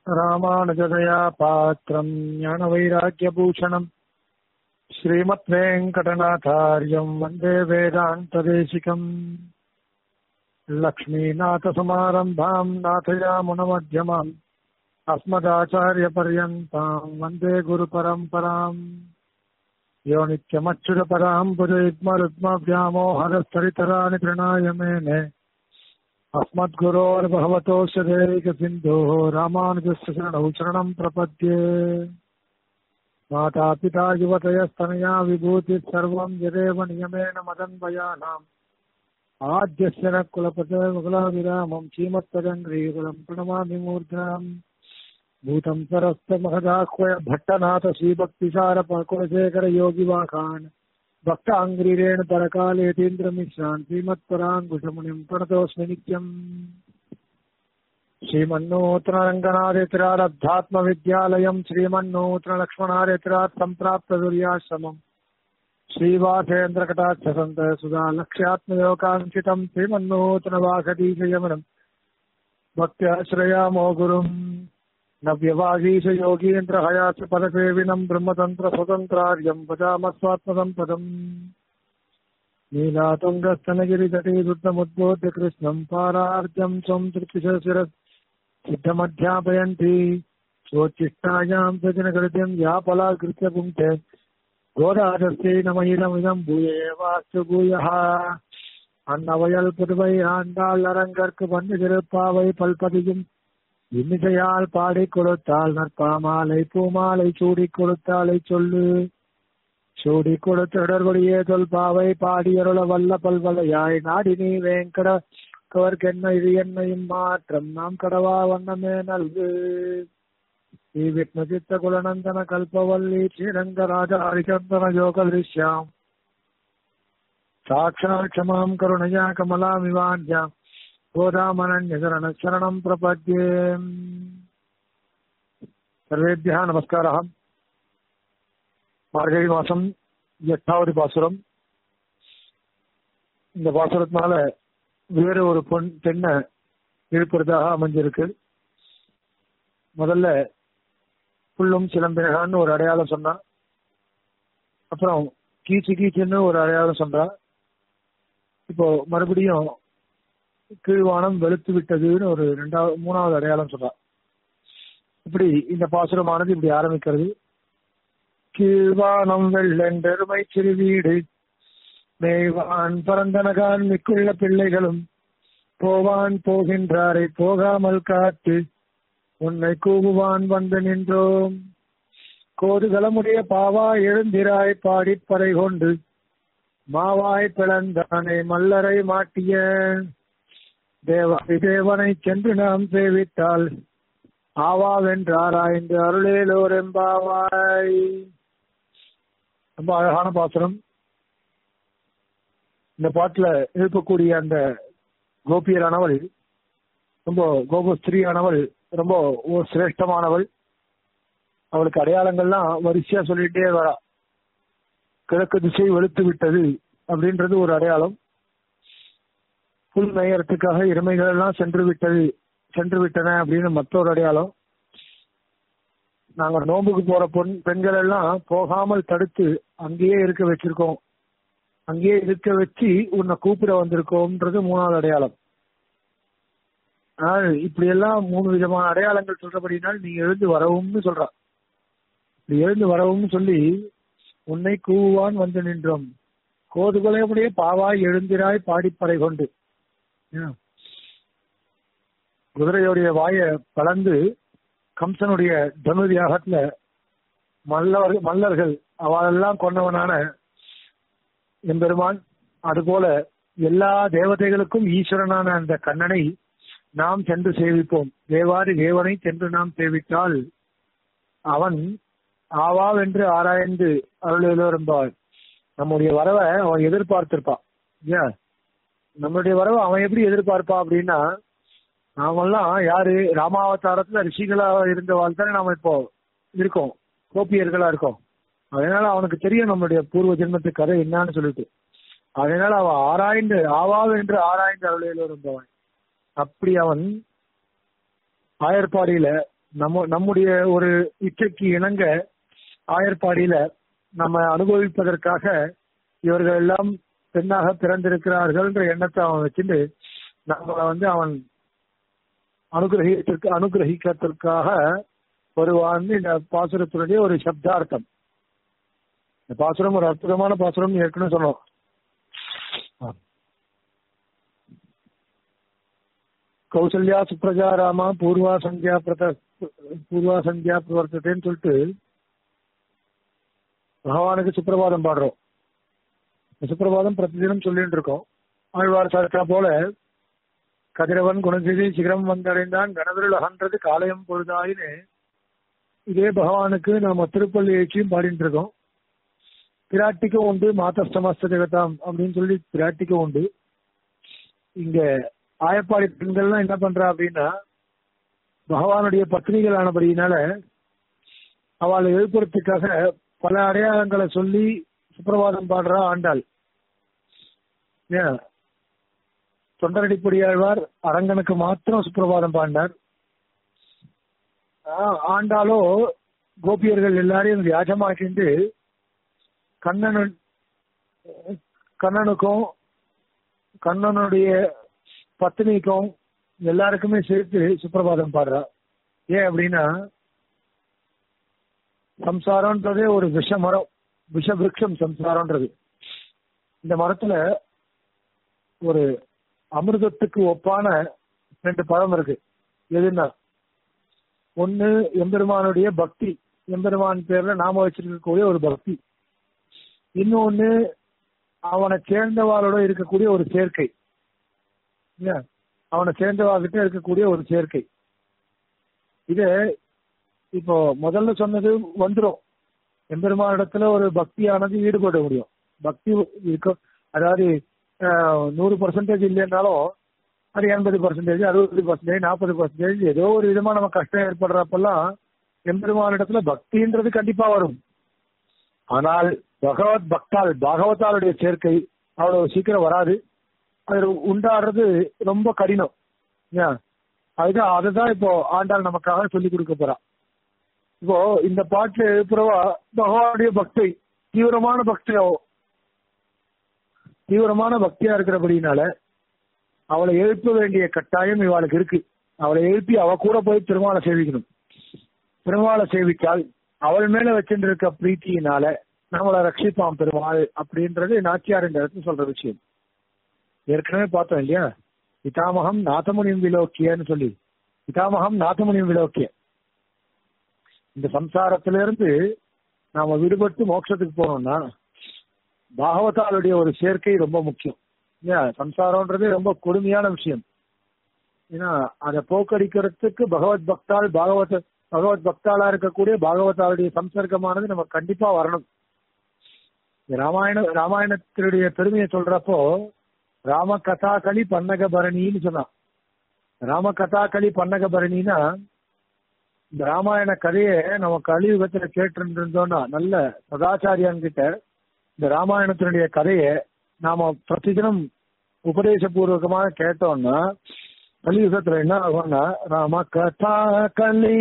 ராமானுஜதயா பாத்திரம் ஞானவைராக்கியபூஷணம் ஸ்ரீமத் வெங்கடநாதாரியம் வந்தே வேதாந்ததேசிகம் லக்ஷ்மீநாதசமாரம்பாம் நாथयामुनमध्यमाम् अस्मदाचार्यपर्यन्ताम् वन्दे गुरुपरम्पराम् यो नित्यमच्युतपराम् पुजयुग्मरुग्मव्यामोहरस्तरितराणि तृणाय मेने अस्मद्गुरोर्भगवतोऽस्य देविकसिन्धोः रामानुजस्य शरणौ शरणम् प्रपद्ये मातापिता युवतयस्तनया विभूतिः सर्वम् यदेव नियमेन मदन्वयानाम् आद्यस्य न कुलपते कुलाविरामम् श्रीमत्पदङ्ग्रीकुलम् प्रणमामि मूर्धाम् भूतम् सरस्त महदाह्वय भट्टनाथ श्रीभक्तिसारकुलशेखर योगिवाकान् भक्ताङ्ग्रीरेण परकालेतीन्द्रमिश्रान् श्रीमत्पराङ्कुशमुनिम् प्रणतोऽस्मि नित्यम् श्रीमन्नूतनरङ्गनादित्रारब्धात्मविद्यालयम् श्रीमन्नूतनलक्ष्मणादित्रात् सम्प्राप्तदुर्याश्रमम् श्रीवासेन्द्रकटाक्षसन्त सुधा लक्ष्यात्मयोगाङ्कितम् श्रीमन्नूतनवासदीशयमनम् भक्त्याश्रयामो गुरुम् नव्यवागीश योगीन्द्र हयाच पदसेविनम् ब्रह्मतन्त्र स्वतन्त्रार्यम् भजामस्वात्मसम्पदम् नीलातुङ्गस्तनगिरितटे दुर्गमुद्बोध्य कृष्णम् पारार्जम् त्वम् तृप्तिशिर सिद्धमध्यापयन्ति स्वोच्छिष्टायाम् सजनकृत्यम् व्यापलाकृत्य पुङ्क्ते கோதாதஸ்தை நமயிதமிதம் பூயேவாஸ்து பூயः அன்னவயல் புதுவை ஆண்டாள் அரங்கற்கு வந்து திருப்பாவை பல்பதியும் இன்னிசையால் பாடி கொடுத்தாள் நற்பாமாலை பூமாலை சூடி கொடுத்தாலை சொல்லு சூடி கொடுத்த இடர்கொடியே தொல் பாவை பாடியருள வல்ல பல்வலையாய் நாடினி வேங்கட கவர்க்கென்ன இது என்னையும் மாற்றம் நாம் கடவா வண்ணமே நல்கு శ్రీ విష్ణుచిత్త కులనందన కల్పవల్లి శ్రీరంగరాజ హరిచందన యోగ దృశ్యాం సాక్షాత్ క్షమాం కరుణయా కమలామివాన్యాం గోదామనన్యశరణ శరణం ప్రపద్యే சர்வேபியா நமஸ்காரா மார்கழி மாசம் எட்டாவது பாசுரம் இந்த பாசுரத்தினால வேறு ஒரு பொன் பெண்ணை எழுப்புறதாக அமைஞ்சிருக்கு முதல்ல புல்லும் சிலம்பினகான்னு ஒரு அடையாளம் சொன்னா அப்புறம் கீச்சு கீச்சுன்னு ஒரு அடையாளம் சொல்றா இப்போ மறுபடியும் கீழ்வானம் வெளுத்து விட்டதுன்னு ஒரு ரெண்டாவது மூணாவது அடையாளம் சொல்றா இப்படி இந்த பாசுரமானது இப்படி ஆரம்பிக்கிறது கீழ்வானம் வெள்ளென்றெருமை சிறு வீடு மேய்வான் பரந்தனகான் மிக்குள்ள பிள்ளைகளும் போவான் போகின்றாரை போகாமல் காத்து உன்னை கூவுவான் வந்து நின்றோம் கோதுகளமுடைய பாவா எழுந்திராய் பாடிப்பறை கொண்டு மாவாய் பிளந்தானை மல்லரை மாட்டிய தேவ தேவனை சென்று நாம் சேவித்தால் ஆவாவென்றாராய்ந்து அருளேலோர் எம்பாவாய் ரொம்ப அழகான பாசுரம் இந்த பாட்டுல இருக்கக்கூடிய அந்த கோபியரானவள் ரொம்ப கோபஸ்திரியானவள் ரொம்ப ஒரு சிரேஷ்டமானவள் அவளுக்கு அடையாளங்கள்லாம் வரிசையா சொல்லிட்டே வரா கிழக்கு திசை வெளுத்து விட்டது அப்படின்றது ஒரு அடையாளம் புல் மேயறதுக்காக எருமைகள் எல்லாம் சென்று விட்டது சென்று விட்டன அப்படின்னு மற்றொரு அடையாளம் நாங்க நோம்புக்கு போற பொன் பெண்கள் எல்லாம் போகாமல் தடுத்து அங்கேயே இருக்க வச்சிருக்கோம் அங்கேயே இருக்க வச்சு உன்னை கூப்பிட வந்திருக்கோம்ன்றது மூணாவது அடையாளம் ஆனால் இப்படி எல்லாம் மூணு விதமான அடையாளங்கள் சொல்றபடினால் நீங்க எழுந்து வரவும்னு சொல்றா இப்படி எழுந்து வரவும்னு சொல்லி உன்னை கூவான் வந்து நின்றோம் கோதுகளையுடைய பாவாய் எழுந்திராய் பாடிப்பறை கொண்டு குதிரையுடைய வாய பலந்து கம்சனுடைய தனுதியாகத்துல மல்லர் மல்லர்கள் அவளெல்லாம் கொண்டவனான எம்பெருமான் அதுபோல எல்லா தேவதைகளுக்கும் ஈஸ்வரனான அந்த கண்ணனை நாம் சென்று சேவிப்போம் தேவாதி தேவனை சென்று நாம் சேவித்தால் அவன் ஆவாவென்று ஆராய்ந்து அருளிலோரும்பாள் நம்முடைய வரவை அவன் எதிர்பார்த்திருப்பான் ஏன் நம்மளுடைய வரவை அவன் எப்படி எதிர்பார்ப்பா அப்படின்னா நாமெல்லாம் யாரு ராமாவதாரத்துல ரிஷிகளா இருந்த வாழ்த்தானே நாம இப்போ இருக்கோம் கோப்பியர்களா இருக்கோம் அதனால அவனுக்கு தெரியும் நம்மளுடைய பூர்வ ஜென்மத்து கதை என்னன்னு சொல்லிட்டு அதனால அவன் ஆராய்ந்து ஆவாவென்று ஆராய்ந்து அருளிலோரும்பவன் அப்படி அவன் ஆயர்பாடியில நம்ம நம்முடைய ஒரு இச்சைக்கு இணங்க ஆயர்பாடியில நம்ம அனுபவிப்பதற்காக இவர்கள் எல்லாம் பெண்ணாக பிறந்திருக்கிறார்கள்ன்ற எண்ணத்தை அவன் வச்சுட்டு நம்மளை வந்து அவன் அனுகிரகித்திற்கு அனுகிரகிக்கிறதுக்காக வருவான்னு இந்த பாசுரத்தினுடைய ஒரு சப்தார்த்தம் இந்த பாசுரம் ஒரு அற்புதமான பாசுரம் ஏற்கனவே சொன்னோம் கௌசல்யா சுப்ரஜா ராமா பூர்வா சந்தியா பிரத பூர்வா சந்தியா பிரவர்த்தத்தைன்னு சொல்லிட்டு பகவானுக்கு சுப்பிரபாதம் பாடுறோம் இந்த சுப்பிரபாதம் பிரதிதினம் சொல்லிட்டு இருக்கோம் ஆழ்வார் சார்த்தா போல கதிரவன் குணசிதி சிகரம் வந்தடைந்தான் கனவிரல் அகன்றது காலயம் பொழுதாயின்னு இதே பகவானுக்கு நாம திருப்பள்ளி எழுச்சியும் பாடிட்டு இருக்கோம் பிராட்டிக்கும் உண்டு மாதஸ்தமஸ்த ஜெகதாம் அப்படின்னு சொல்லி பிராட்டிக்கும் உண்டு இங்க ஆயப்பாடி பெண்கள்லாம் என்ன பண்றா அப்படின்னா பகவானுடைய பத்னிகள் ஆனபடியினால அவளை எழுப்புறதுக்காக பல அடையாளங்களை சொல்லி சுப்பிரபாதம் பாடுறா ஆண்டாள் ஏன் தொண்டரடிப்படியாழ்வார் அரங்கனுக்கு மாத்திரம் சுப்பிரபாதம் பாண்டார் ஆ- ஆண்டாளோ கோபியர்கள் எல்லாரையும் வியாஜமாக்கிண்டு கண்ணனு கண்ணனுக்கும் கண்ணனுடைய பத்னிக்கும் எல்லாருக்குமே சேர்த்து சுப்பிரபாதம் பாடுறா ஏன் அப்படின்னா சம்சாரம்ன்றதே ஒரு விஷ மரம் விஷ விருட்சம் சம்சாரம்ன்றது இந்த மரத்துல ஒரு அமிர்தத்துக்கு ஒப்பான ரெண்டு பழம் இருக்கு எதுன்னா ஒண்ணு எம்பெருமானுடைய பக்தி எம்பெருமான் பேர்ல நாம வச்சிருக்கக்கூடிய ஒரு பக்தி இன்னொன்னு அவனை சேர்ந்தவாளோட இருக்கக்கூடிய ஒரு சேர்க்கை இல்ல? அவனை சேர்ந்தவாகிட்ட இருக்கக்கூடிய ஒரு சேர்க்கை இது இப்போ முதல்ல சொன்னது வந்துரும் எம்பெருமானிடத்துல ஒரு பக்தியானது ஈடுபட முடியும் பக்தி இருக்கும் அதாவது ஆஹ், நூறு பர்சன்டேஜ் இல்லைன்னாலும் அது எண்பது பர்சன்டேஜ் அறுபது பர்சன்டேஜ் நாற்பது பர்சன்டேஜ் ஏதோ ஒரு விதமா நம்ம கஷ்டம் ஏற்படுறப்பெல்லாம் எம்பெருமானிடத்துல பக்தின்றது கண்டிப்பா வரும் ஆனால் பகவத் பக்தால் பாகவதாளுடைய சேர்க்கை அவ்வளவு சீக்கிரம் வராது அது உண்டாடுறது ரொம்ப கடினம் ஏன்? அதுதான் அதுதான் இப்போ ஆண்டாள் நமக்காக சொல்லி கொடுக்க போறா இப்போ இந்த பாட்டுல எழுப்புறவா பகவானுடைய பக்தி தீவிரமான பக்தியா தீவிரமான பக்தியா இருக்கிறபடினால அவளை எழுப்ப வேண்டிய கட்டாயம் இவாளுக்கு இருக்கு அவளை எழுப்பி அவ கூட போய் பெருமாளை சேவிக்கணும் பெருமாளை சேவித்தால் அவள் மேல வச்சிருக்க பிரீத்தியினால நம்மளை ரட்சிப்பான் பெருமாள் அப்படின்றது நாச்சியார் இந்த இடத்துல சொல்ற விஷயம் ஏற்கனவே பார்த்தோம் இல்லையா பிதாமகம் நாதமுனியும் விலோக்கியன்னு சொல்லி பிதாமகம் நாதமுனியும் விலோக்கிய இந்த சம்சாரத்திலிருந்து நாம விடுபட்டு மோட்சத்துக்கு போனோம்னா பாகவதாளுடைய ஒரு சேர்க்கை ரொம்ப முக்கியம் ஏன் சம்சாரம்ன்றது ரொம்ப கொடுமையான விஷயம் ஏன்னா அதை போக்கடிக்கிறதுக்கு பகவத் பக்தால் பாகவத பகவத் பக்தாளா இருக்கக்கூடிய பாகவதாளுடைய சம்சர்க்கமானது நம்ம கண்டிப்பா வரணும் இந்த ராமாயண ராமாயணத்தினுடைய பெருமையை சொல்றப்போ ராம கதாகளி பன்னக பரணின்னு சொன்னான் ராம கதாகளி பன்னக பரணினா இந்த ராமாயண கதையை நம்ம கலியுகத்துல கேட்டு இருந்தோம்னா நல்ல சதாச்சாரியான் கிட்ட இந்த ராமாயணத்தினுடைய கதையை நாம பிரதிதினம் உபதேசபூர்வகமாக கேட்டோம்னா கலியுகத்துல என்ன ஆகும்னா ராம கதா கலி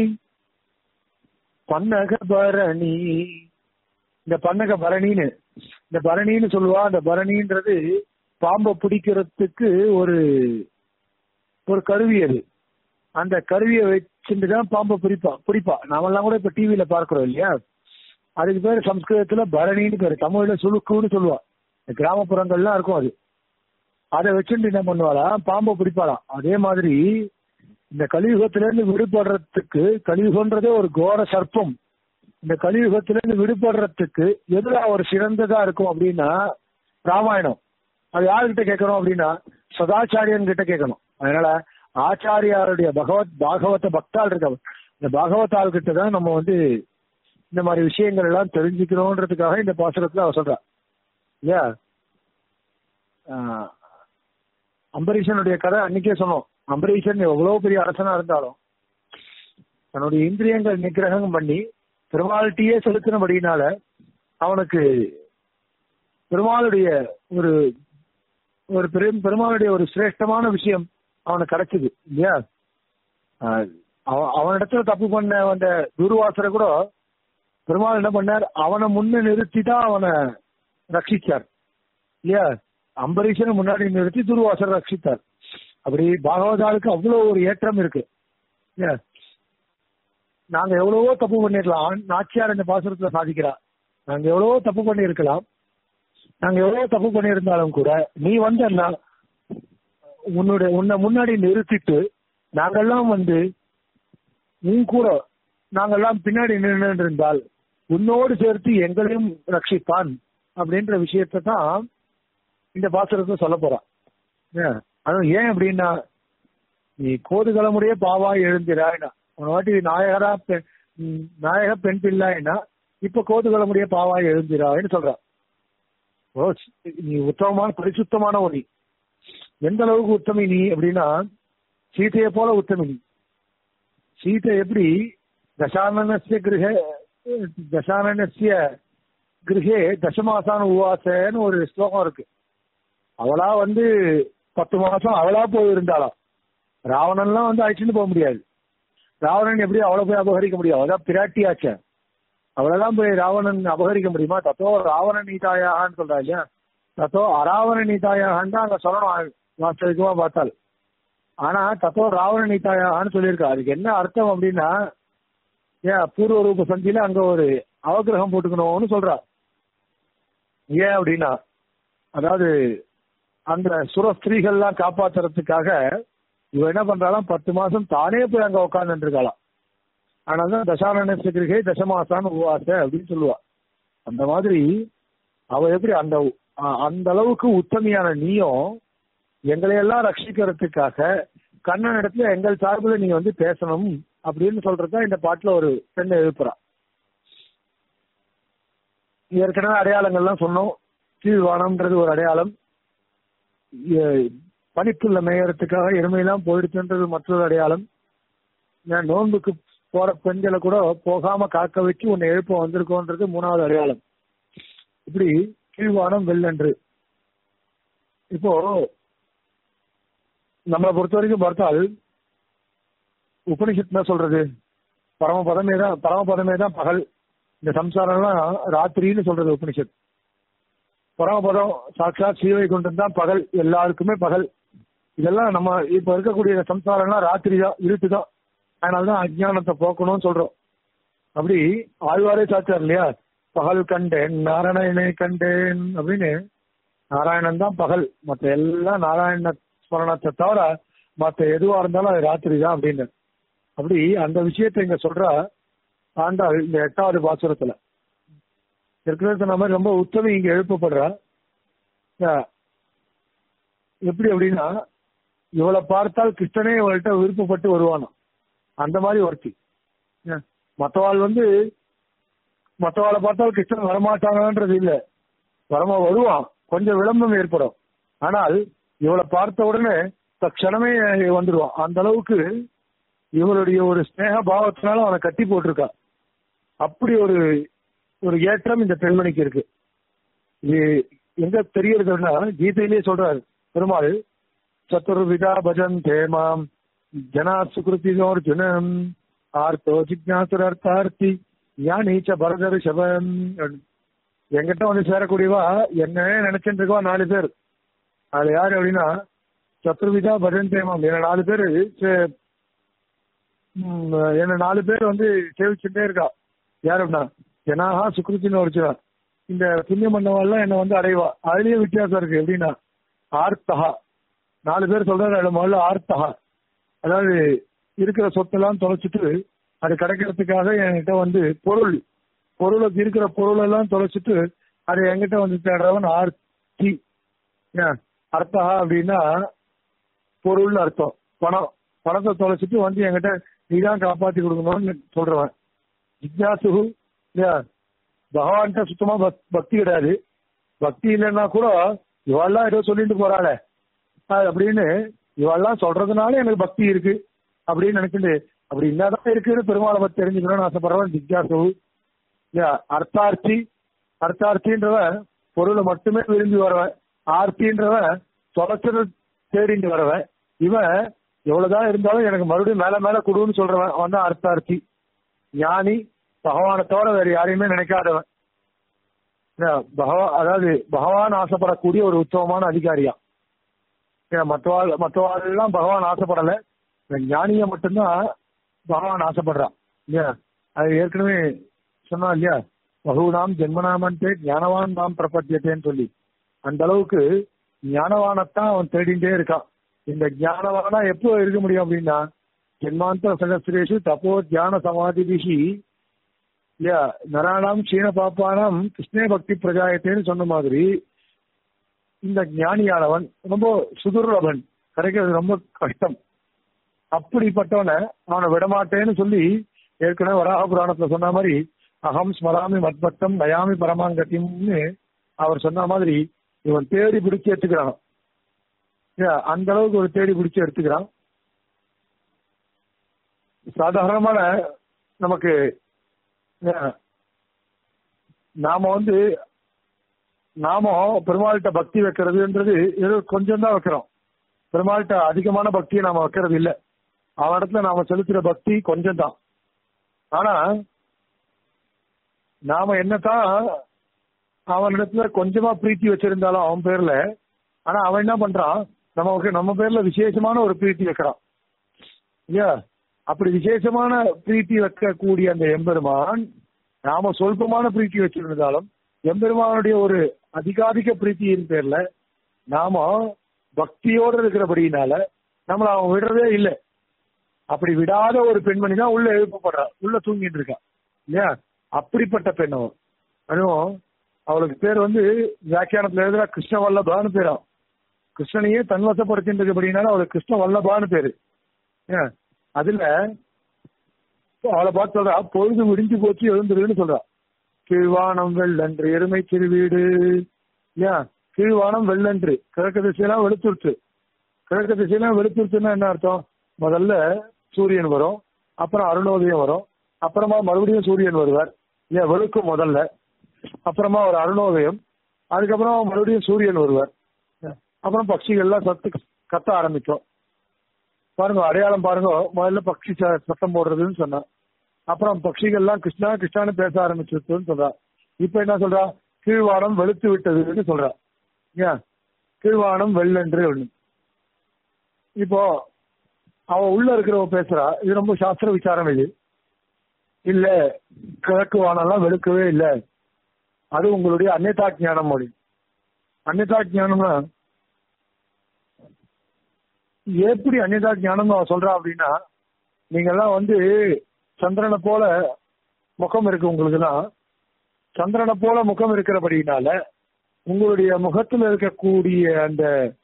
பன்னக பரணி இந்த பன்னக பரணின்னு இந்த பரணின்னு சொல்லுவா அந்த பரணின்றது பாம்பை பிடிக்கிறதுக்கு ஒரு ஒரு கருவி அது அந்த கருவியை வச்சுட்டு தான் பாம்பை பிடிப்பா பிடிப்பா நாமெல்லாம் கூட இப்ப டிவியில பார்க்கிறோம் இல்லையா அதுக்கு பேர் சம்ஸ்கிருதத்துல பரணின்னு பேரு தமிழ்ல சுழுக்குன்னு சொல்லுவா இந்த கிராமப்புறங்கள்லாம் இருக்கும் அது அதை வச்சுட்டு என்ன பண்ணுவாளா பாம்பை பிடிப்பாளாம் அதே மாதிரி இந்த கலியுகத்திலிருந்து விடுபடுறதுக்கு கலியுகன்றதே ஒரு கோர சர்ப்பம் இந்த கலியுகத்திலிருந்து விடுபடுறதுக்கு எதுல ஒரு சிறந்ததா இருக்கும் அப்படின்னா ராமாயணம் அது யாருக்கிட்ட கேட்கணும் அப்படின்னா சதாச்சாரியன் கிட்ட கேட்கணும் அதனால ஆச்சாரியாருடைய பகவத் பாகவத பக்தாள் இருக்க இந்த பாகவதாள் கிட்ட தான் நம்ம வந்து இந்த மாதிரி விஷயங்கள் எல்லாம் தெரிஞ்சுக்கணும்ன்றதுக்காக இந்த பாசுரத்துல அவ சொல்றா இல்லையா ஆஹ் அம்பரீஷனுடைய கதை அன்னைக்கே சொன்னோம் அம்பரீஷன் எவ்வளவு பெரிய அரசனா இருந்தாலும் தன்னுடைய இந்திரியங்கள் நிகிரகம் பண்ணி பெருமாள்கிட்டயே செலுத்தினபடினால அவனுக்கு பெருமாளுடைய ஒரு ஒரு பெரும் பெருமாளுடைய ஒரு சிரேஷ்டமான விஷயம் அவனுக்கு கிடைச்சது இல்லையா ஆஹ் அவன் அவனிடத்துல தப்பு பண்ண அந்த துர்வாசரை கூட பெருமாள் என்ன பண்ணார் அவனை முன்ன நிறுத்தி தான் அவனை ரட்சிச்சார் இல்லையா அம்பரீஷனை முன்னாடி நிறுத்தி துர்வாசரை ரட்சித்தார் அப்படி பாகவதாளுக்கு அவ்வளவு ஒரு ஏற்றம் இருக்கு இல்லையா நாங்க எவ்வளவோ தப்பு பண்ணிருக்கலாம் நாச்சியார் இந்த பாசுரத்துல சாதிக்கிறா நாங்க எவ்வளவோ தப்பு பண்ணியிருக்கலாம் நாங்க எவ்வளவு தப்பு பண்ணியிருந்தாலும் கூட நீ வந்தன்னா உன்னுடைய உன்னை முன்னாடி நிறுத்திட்டு நாங்கெல்லாம் வந்து உன் கூட நாங்கெல்லாம் பின்னாடி நின்று இருந்தால் உன்னோடு சேர்த்து எங்களையும் ரட்சிப்பான் அப்படின்ற விஷயத்தை தான் இந்த பாசுரத்தை சொல்ல போறான் ஏன்? அதுவும் ஏன் அப்படின்னா நீ கோதுகலமுடைய பாவாய் எழுந்திராய்னா உன வாட்டி நாயகரா பெண் ம், நாயக பெண் பிள்ளைனா இப்ப கோதுகலமுடைய பாவாய் எழுந்திராய்னு சொல்றான் ஓ நீ உத்தமமான பரிசுத்தமான ஒளி எந்த அளவுக்கு உத்தமி நீ அப்படின்னா சீதையை போல உத்தமி நீ சீதை எப்படி தசானனசிய கிரக தசானனசிய கிரகே தசமாசான உவாசன்னு ஒரு ஸ்லோகம் இருக்கு அவளா வந்து பத்து மாசம் அவளா போய் இருந்தாளாம் ராவணன்லாம் வந்து அழைச்சிட்டு போக முடியாது ராவணன் எப்படி அவளை போய் அபகரிக்க முடியும் அவதான் பிராட்டியாச்சே அவளெல்லாம் போய் ராவணன் அபகரிக்க முடியுமா தத்தோ ராவண நீதாயான்னு சொல்றா இல்லையா தத்தோ அராவண நீதாயான்னு தான் அங்க சொல்லணும் வாஸ்தவிகமா பார்த்தால் ஆனா தத்தோ ராவண நீதாயான்னு சொல்லியிருக்கா அதுக்கு என்ன அர்த்தம் அப்படின்னா ஏன் பூர்வ ரூப சந்தியில அங்க ஒரு அவகிரகம் போட்டுக்கணும்னு சொல்றா ஏன் அப்படின்னா அதாவது அந்த சுர ஸ்திரீகள்லாம் காப்பாத்துறதுக்காக இவ என்ன பண்றாளாம் பத்து மாசம் தானே போய் அங்க உட்கார்ந்து இருக்காளாம் ஆனாதான் தசானனசிகிரிகை தசமாசான் உவாச அப்படின்னு சொல்லுவா அந்த மாதிரி அவ எப்படி அந்த அ- அந்த அளவுக்கு உத்தமியான நீயும் எங்களையெல்லாம் ரட்சிக்கிறதுக்காக கண்ணன் இடத்துல எங்கள் சார்பில் நீ வந்து பேசணும் அப்படின்னு சொல்றதுதான் இந்த பாட்டுல ஒரு பெண் எழுப்புறா ஏற்கனவே அடையாளங்கள்லாம் சொன்னோம் கீழ்வானம்ன்றது ஒரு அடையாளம் எ- பனிப்புள்ள மேயறதுக்காக எருமையெல்லாம் போயிடுச்சுன்றது மற்றொரு அடையாளம் நான் நோன்புக்கு போற பெண்களை கூட போகாம காக்க வச்சு உன்னை எழுப்ப வந்திருக்கோன்றது மூணாவது அடையாளம் இப்படி கீழ்வானம் வெள்ளன்று இப்போ நம்மளை பொறுத்த வரைக்கும் பார்த்தால் உபனிஷத் என்ன சொல்றது பரமபதமே தான் பரமபதமே தான் பகல் இந்த சம்சாரம்லாம் ராத்திரின்னு சொல்றது உபனிஷத் பரமபதம் சாட்சாத் ஸ்ரீவைகுண்டம் தான் பகல் எல்லாருக்குமே பகல் இதெல்லாம் நம்ம இப்ப இருக்கக்கூடிய சம்சாரம்லாம் ராத்திரி தான் இருட்டு தான் அதனாலதான் அஜ்ஞானத்தை போக்கணும்னு சொல்றோம் அப்படி ஆழ்வாரே சாச்சார் இல்லையா பகல் கண்டேன் நாராயணனை கண்டேன் அப்படின்னு நாராயணன் தான் பகல் மத்த எல்லாம் நாராயண ஸ்மரணத்தை தவிர மத்த எதுவா இருந்தாலும் அது ராத்திரி தான் அப்படின்னு அப்படி அந்த விஷயத்தை இங்க சொல்றா ஆண்டாள் இந்த எட்டாவது பாசுரத்துல ஏற்கனவே சொன்ன மாதிரி ரொம்ப உத்தமி இங்க எழுப்பப்படுறா அஹ் எப்படி அப்படின்னா இவளை பார்த்தால் கிருஷ்ணனே இவள்கிட்ட விருப்பப்பட்டு வருவானாம் அந்த மாதிரி ஒருத்தி அஹ் மத்தவாள் வந்து மத்தவாளை பார்த்தால் கிருஷ்ணன் வரமாட்டாங்கன்றது இல்ல வரமா வருவான் கொஞ்சம் விளம்பரம் ஏற்படும் ஆனால் இவளை பார்த்த உடனே தட்சணமே வந்துடுவான் அந்த அளவுக்கு இவளுடைய ஒரு ஸ்நேக பாவத்தினால அவனை கட்டி போட்டிருக்கா அப்படி ஒரு ஒரு ஏற்றம் இந்த பெண்மணிக்கு இருக்கு இது எங்க தெரியறதுன்னா கீதையிலேயே சொல்றாரு பெருமாள் சத்துர்விதா பஜன் தேமாம் ஜனா சுகிருதி அர்ஜுனம் ஆர்த்தோ ஜிக்னாசுரர்த்தார்த்தி ஞானீச்ச பரதர் சபம் என்கிட்ட வந்து சேரக்கூடியவா என்ன நினைச்சுட்டு இருக்கவா நாலு பேர் அது யாரு அப்படின்னா சத்ருவிதா பஜன் தேமாம் என்ன நாலு பேர் என்ன நாலு பேர் வந்து சேவிச்சுட்டே இருக்கா யார் அப்படின்னா ஜனாகா சுக்ருத்தின்னு ஒருச்சுனா இந்த புண்ணிய மன்னவாள்லாம் என்ன வந்து அடைவா அதுலயும் வித்தியாசம் இருக்கு எப்படின்னா ஆர்த்தகா நாலு பேர் சொல்றாரு அதுல முதல்ல ஆர்த்தகா அதாவது இருக்கிற சொத்தெல்லாம் தொலைச்சிட்டு அது கிடைக்கிறதுக்காக என்கிட்ட வந்து பொருள் பொருளுக்கு இருக்கிற பொருள் எல்லாம் தொலைச்சிட்டு அது என்கிட்ட வந்து தேடுறவன் ஆர்த்தி ஏன், அர்த்தகா அப்படின்னா பொருள்னு அர்த்தம் பணம் பணத்தை தொலைச்சிட்டு வந்து என்கிட்ட நீதான் காப்பாத்தி கொடுக்கணும்னு சொல்றவன் ஜிக்யாசு இல்லையா பகவான்கிட்ட சுத்தமா பக்- பக்தி கிடையாது பக்தி இல்லைன்னா கூட இவாள்லாம் ஏதோ சொல்லிட்டு போறாளே அது அப்படின்னு இவாள்லாம் சொல்றதுனால எனக்கு பக்தி இருக்கு அப்படின்னு நினைச்சிட்டு அப்படி என்னதான் இருக்குன்னு பெருமாளை பத்தி தெரிஞ்சுக்கணும்னு ஆசைப்படுறவன் ஜிக்யாசு இல்லையா அர்த்தார்த்தி அர்த்தார்த்தின்றவன் பொருளை மட்டுமே விரும்பி வரவன் ஆர்த்தின்றவன் தொலைச்சதை தேடிட்டு வரவன் இவன் எவ்வளவுதான் இருந்தாலும் எனக்கு மறுபடியும் மேல மேல கொடுன்னு சொல்றவன் அவன் தான் அர்த்தார்த்தி ஞானி பகவானை தவிர வேற யாரையுமே நினைக்காதவன் என்ன, பகவா அதாவது பகவான் ஆசைப்படக்கூடிய ஒரு உத்தமமான அதிகாரியா ஏன்னா மற்றவாள் மற்றவாள் எல்லாம் பகவான் ஆசைப்படல இந்த ஞானிய மட்டும்தான் பகவான் ஆசைப்படுறான் இல்லையா அது ஏற்கனவே சொன்னா இல்லையா பகுநாம் ஜென்மநாமன்ட்டு ஞானவான் நாம் பிரபத்தியத்தேன்னு சொல்லி அந்த அளவுக்கு ஞானவானத்தான் அவன் தேடிட்டே இருக்கான் இந்த ஞானவானா எப்போ இருக்க முடியும் அப்படின்னா ஜென்மாந்த சகசிரேஷு தப்போ தியான சமாதிபிஷி இல்லையா நராணாம் சீன பாப்பானாம் கிருஷ்ணே பக்தி பிரஜாயத்தேன்னு சொன்ன மாதிரி இந்த ஞானியானவன் ரொம்ப சுதுர்லபன் கிடைக்கிறது ரொம்ப கஷ்டம் அப்படிப்பட்டவனை அவனை விடமாட்டேன்னு சொல்லி ஏற்கனவே வராக புராணத்துல சொன்ன மாதிரி அகம் ஸ்மராமி மத்பக்தம் நயாமி பரமாங்கத்தியம்னு அவர் சொன்ன மாதிரி இவன் தேடி பிடிச்சு எடுத்துக்கிறான் இல்லையா? அந்த அளவுக்கு ஒரு தேடி பிடிச்சு எடுத்துக்கிறான் சாதாரணமான நமக்கு அஹ், நாம வந்து நாம பெருமாள்கிட்ட பக்தி வைக்கிறதுன்றது ஏதோ கொஞ்சம் தான் வைக்கிறோம் பெருமாள்கிட்ட அதிகமான பக்தியை நாம வைக்கிறது இல்ல அவனிடத்துல நாம செலுத்துற பக்தி கொஞ்சம் தான் ஆனா நாம என்னதான் அவனிடத்துல கொஞ்சமா பிரீத்தி வச்சிருந்தாலும் அவன் பேர்ல ஆனா அவன் என்ன பண்றான் நமக்கு நம்ம பேர்ல விசேஷமான ஒரு பிரீத்தி வைக்கிறான் இல்லையா அப்படி விசேஷமான பிரீத்தி வைக்கக்கூடிய அந்த எம்பெருமான் நாம சொல்பமான பிரீத்தி வச்சிருந்தாலும் எம்பெருமானுடைய ஒரு அதிகாதிக பிரீத்தியின் பேர்ல நாம பக்தியோட இருக்கிறபடினால நம்மள அவன் விடுறதே இல்லை அப்படி விடாத ஒரு பெண்மணி தான் உள்ள எழுப்பப்படுறா உள்ள தூங்கிட்டு இருக்கா இல்லையா அப்படிப்பட்ட பெண் அவன் அதுவும் அவளுக்கு பேர் வந்து வியாக்கியானத்துல எழுதுறா கிருஷ்ண வல்லபான்னு பேரா கிருஷ்ணனையே தன்வசப்படுத்திட்டு இருக்கபடினால அவளுக்கு கிருஷ்ண வல்லபான்னு பேரு ஏன் அதுல அவளை பார்த்து சொல்றா பொழுது விடிஞ்சு போச்சு எழுந்துருன்னு சொல்றா கீழ்வானம் வெள்ளன்று எருமை திருவீடு ஏன் கீழ்வானம் வெள்ளன்று கிழக்கு திசையெல்லாம் வெளுத்துருச்சு கிழக்கு திசையெல்லாம் வெளுத்துருச்சுன்னா என்ன அர்த்தம் முதல்ல சூரியன் வரும் அப்புறம் அருணோதயம் வரும் அப்புறமா மறுபடியும் சூரியன் வருவார் ஏன் வெளுக்கும் முதல்ல அப்புறமா ஒரு அருணோதயம் அதுக்கப்புறம் மறுபடியும் சூரியன் வருவார் அப்புறம் பட்சிகள்லாம் சத்து கத்த ஆரம்பிக்கும் பாருங்க அடையாளம் பாருங்க முதல்ல பக்ஷி ச- சத்தம் போடுறதுன்னு சொன்னா அப்புறம் பட்சிகள்லாம் கிருஷ்ணா கிருஷ்ணான்னு பேச ஆரம்பிச்சிருச்சுன்னு சொல்றா இப்ப என்ன சொல்றா கீழ்வானம் வெளுத்து விட்டதுன்னு சொல்றா ஏன் கீழ்வானம் வெள்ளன்று ஒண்ணு இப்போ அவ உள்ள இருக்கிறவ பேசுறா இது ரொம்ப சாஸ்திர விசாரம் இது இல்ல கிழக்கு வானம்லாம் வெளுக்கவே இல்ல அது உங்களுடைய அந்நியதா ஞானம் மொழி அந்நியதா ஞானம்னா எப்படி அந்நியதா ஞானம் அவ சொல்றா அப்படின்னா நீங்க எல்லாம் வந்து சந்திரனை போல முகம் இருக்கு உங்களுக்குலாம் சந்திரனை போல முகம் இருக்கிறபடினால உங்களுடைய முகத்துல இருக்கக்கூடிய அந்த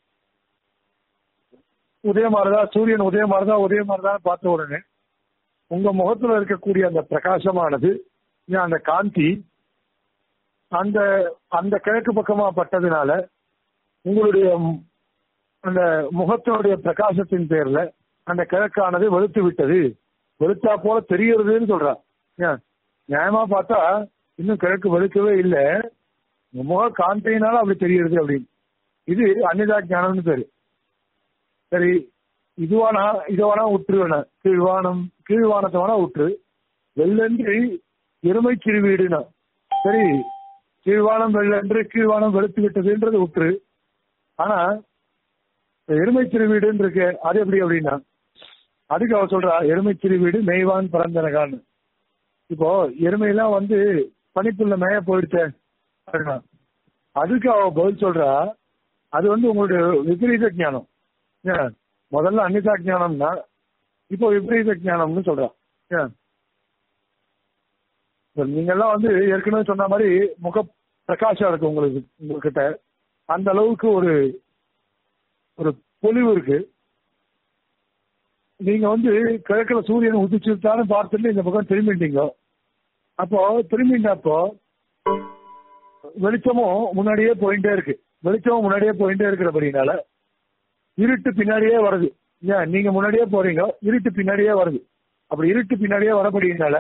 உதயமாறதா சூரியன் உதயமாறதா உதயமாறதா பார்த்த உடனே உங்க முகத்துல இருக்கக்கூடிய அந்த பிரகாசமானது ஏன் அந்த காந்தி அந்த அந்த கிழக்கு பக்கமா பட்டதுனால உங்களுடைய ம்- அந்த முகத்தினுடைய பிரகாசத்தின் பேர்ல அந்த கிழக்கானது வெளுத்து விட்டது வெளுத்தா போல தெரிகிறதுன்னு சொல்றா ஏன் நியாயமா பார்த்தா இன்னும் கிழக்கு வெளுக்கவே இல்லை உங்க முக காந்தியினால அப்படி தெரிகிறது அப்படின்னு இது அன்னிதா ஞானம்னு பேரு சரி இதுவானா இதுவானா விட்டுருவேன கீழ்வானம் கீழ்வானத்தை வேணா விட்டுரு வெள்ளன்று எருமை சிறுவீடுனா சரி கீழ்வானம் வெள்ளன்று கீழ்வானம் வெளுத்து விட்டதுன்றது விட்டுரு ஆனா இந்த எருமை சிறுவீடுன்னு இருக்கு அது எப்படி அப்படின்னா அதுக்கு அவ சொல்றா எருமை சிறுவீடு மேய்வான் பரந்தனகான்னு இப்போ எருமையெல்லாம் வந்து பனிப்புள்ள மேய போயிடுச்சே அப்படின்னா. அதுக்கு அவ பதில் சொல்றா அது வந்து உங்களுடைய விபரீத ஞானம் ஏன் முதல்ல அன்னிதா ஞானம்னா இப்போ விபரீத ஞானம்னு சொல்றா ஏன் இப்ப நீங்கெல்லாம் வந்து ஏற்கனவே சொன்ன மாதிரி முக பிரகாசம் இருக்கு உங்களுக்கு உங்ககிட்ட அந்த அளவுக்கு ஒரு ஒரு பொலிவு இருக்கு நீங்க வந்து கிழக்குல சூரியன் உதிச்சுட்டான்னு பார்த்துட்டு இந்த பக்கம் திரும்பிட்டீங்க அப்போ திரும்பிட்டப்போ வெளிச்சமும் முன்னாடியே போயிட்டே இருக்கு வெளிச்சமும் முன்னாடியே போயிட்டே இருக்கிறபடினால இருட்டு பின்னாடியே வருது ஏன் நீங்க முன்னாடியே போறீங்க இருட்டு பின்னாடியே வருது அப்படி இருட்டு பின்னாடியே வரபடினால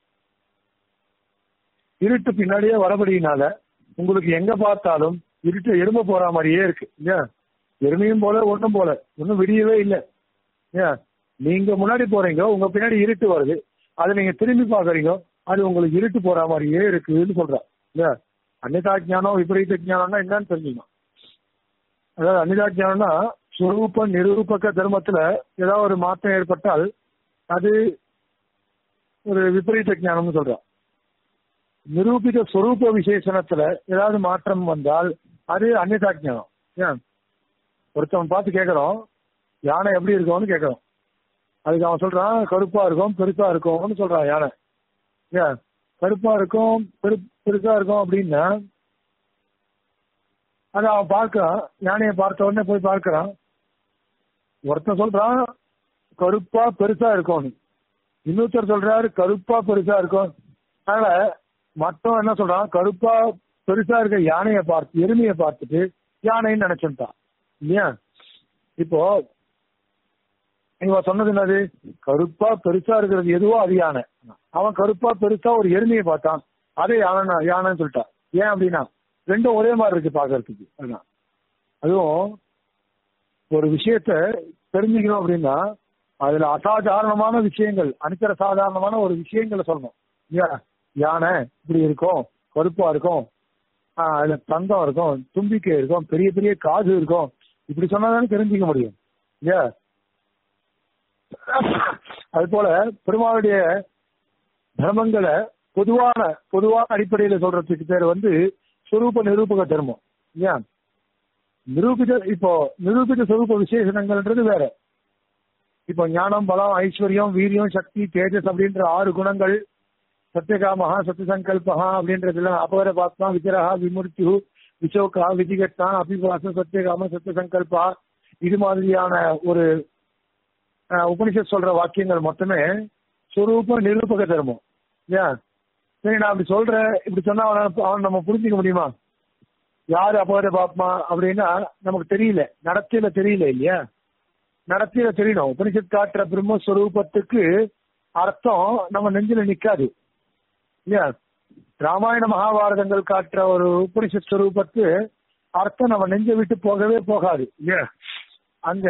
இருட்டு பின்னாடியே வரபடினால உங்களுக்கு எங்க பார்த்தாலும் இருட்டு எருமை போற மாதிரியே இருக்கு இல்லையா எருமையும் போல ஒண்ணும் போல ஒன்னும் விடியவே இல்லை ஏன் நீங்க முன்னாடி போறீங்க உங்க பின்னாடி இருட்டு வருது அதை நீங்க திரும்பி பாக்குறீங்க அது உங்களுக்கு இருட்டு போற மாதிரியே இருக்குன்னு சொல்ற இல்லையா அன்னிதா ஜானம் விபரீத ஜானம்னா என்னன்னு தெரிஞ்சுக்கணும் அதாவது அன்னிதா ஜானம்னா சுரூப நிரூபக தர்மத்துல ஏதாவது ஒரு மாற்றம் ஏற்பட்டால் அது ஒரு விபரீத ஞானம்னு சொல்றோம் நிரூபித ஸ்வரூப விசேஷணத்துல ஏதாவது மாற்றம் வந்தால் அது அந்நிதா ஞானம் ஏன் ஒருத்தவன் பார்த்து கேட்கறோம் யானை எப்படி இருக்கும்னு கேட்கறோம் அதுக்கு அவன் சொல்றான் கருப்பா இருக்கும் பெருசா இருக்கும்னு சொல்றான் யானை ஏன் கருப்பா இருக்கும் பெரு பெருசா இருக்கும் அப்படின்னா அதை அவன் பார்க்கறான் யானையை பார்த்த உடனே போய் பார்க்கறான் ஒருத்தன் சொல்றான் கருப்பா பெருசா இருக்கும்னு இன்னொருத்தர் சொல்றாரு கருப்பா பெருசா இருக்கும் அதனால மத்தவன் என்ன சொல்றான் கருப்பா பெருசா இருக்க யானையை பார்த்து எருமையை பார்த்துட்டு யானைன்னு நினைச்சுட்டான் இல்லையா இப்போ இவன் சொன்னது என்னது கருப்பா பெருசா இருக்கிறது எதுவோ அது யானை அவன் கருப்பா பெருசா ஒரு எருமையை பார்த்தான் அதே யானை யானைன்னு சொல்லிட்டான் ஏன் அப்படின்னா ரெண்டும் ஒரே மாதிரி இருக்கு பாக்குறதுக்கு அதுதான் அதுவும் ஒரு விஷயத்த தெரிஞ்சுக்கணும் அப்படின்னா அதுல அசாதாரணமான விஷயங்கள் அனுக்கிற சாதாரணமான ஒரு விஷயங்களை சொல்லணும் இல்லையா யானை இப்படி இருக்கும் கருப்பா இருக்கும் ஆஹ் அதுல தங்கம் இருக்கும் தும்பிக்கை இருக்கும் பெரிய பெரிய காது இருக்கும் இப்படி சொன்னாதானே தெரிஞ்சுக்க முடியும் இல்லையா அது போல பெருமாளுடைய தர்மங்களை பொதுவான பொதுவான அடிப்படையில சொல்றதுக்கு பேர் வந்து சுரூப நிரூபக தர்மம் இல்லையா நிரூபித இப்போ நிரூபித சொரூப விசேஷணங்கள்ன்றது வேற இப்போ ஞானம் பலம் ஐஸ்வர்யம் வீரியம் சக்தி தேஜஸ் அப்படின்ற ஆறு குணங்கள் சத்தியகாமஹா சத்தியசங்கல்பஹா அப்படின்றதுல அபகர பாத்மா விக்கிரகா விமுர்த்தியு விசோகா விதிகட்டா அபிபாசம் சத்தியகாம சத்தியசங்கல்பா இது மாதிரியான ஒரு அஹ், உபனிஷத் சொல்ற வாக்கியங்கள் மொத்தமே சுரூப நிரூபக தர்மம் ஏன் சரி நான் அப்படி சொல்றேன் இப்படி சொன்னா அவன அவன் நம்ம புரிஞ்சுக்க முடியுமா யாரு அபகர பாப்மா அப்படின்னா நமக்கு தெரியல நடத்தையில தெரியல இல்லையா நடத்தையில தெரியணும் உபனிஷத் காட்டுற பிரம்மஸ்வரூபத்துக்கு அர்த்தம் நம்ம நெஞ்சில நிக்காது இல்லையா ராமாயண மகாபாரதங்கள் காட்டுற ஒரு உபனிஷத் ஸ்வரூபத்து அர்த்தம் நம்ம நெஞ்சை விட்டு போகவே போகாது இல்லையா அங்க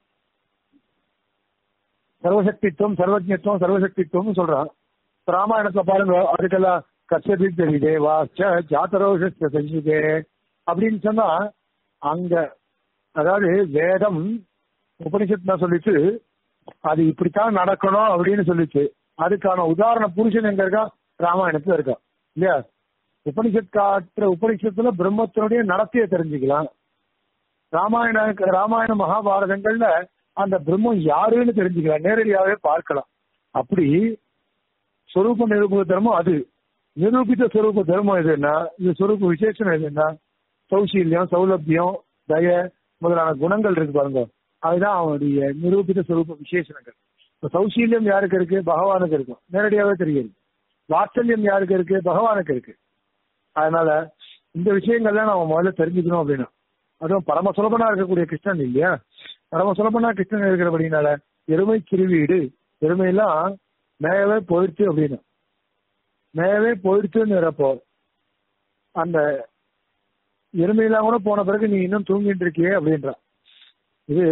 சர்வசக்தித்துவம் சர்வஜத்துவம் சர்வசக்தித்துவம் சொல்றான் இப்ப ராமாயணத்துல பாருங்க அதுக்கெல்லாம் கச்சதி தெரியுதே வாச்ச ஜாத்தரோஷ செஞ்சுதே அப்படின்னு சொன்னா அங்க அதாவது வேதம் உபனிஷத் தான் சொல்லிச்சு அது இப்படித்தான் நடக்கணும் அப்படின்னு சொல்லிச்சு அதுக்கான உதாரண புருஷன் எங்க இருக்கா ராமாயணத்துல இருக்கா இல்லையா உபனிஷத் காட்டுற உபனிஷத்துல பிரம்மத்தினுடைய நடத்தையை தெரிஞ்சுக்கலாம் ராமாயண ராமாயண மகாபாரதங்கள்ல அந்த பிரம்மம் யாருன்னு தெரிஞ்சுக்கலாம் நேரடியாவே பார்க்கலாம் அப்படி சொரூப நிரூபக தர்மம் அது நிரூபித்த சொரூப தர்மம் எதுன்னா இது சொரூப விசேஷம் எதுன்னா சௌசீல்யம் சௌலபியம் தய முதலான குணங்கள் இருக்கு பாருங்க அதுதான் அவனுடைய நிரூபித்த சொரூப விசேஷணங்கள் இப்ப சௌசீல்யம் யாருக்கு இருக்கு பகவானுக்கு இருக்கும் நேரடியாவே தெரியுது வாத்சல்யம் யாருக்கு இருக்கு பகவானுக்கு இருக்கு அதனால இந்த விஷயங்கள்லாம் நம்ம முதல்ல தெரிஞ்சுக்கணும் அப்படின்னா அதுவும் பரம சுலபனா இருக்கக்கூடிய கிருஷ்ணன் இல்லையா பரம சுலபனா கிருஷ்ணன் இருக்கிறபடினால எருமை கிருவீடு எருமையெல்லாம் மேயவே போயிடுச்சு அப்படின்னு மேயவே போயிடுச்சுங்கிறப்போ அந்த எருமையெல்லாம் கூட போன பிறகு நீ இன்னும் தூங்கிட்டு இருக்கியே அப்படின்றா இது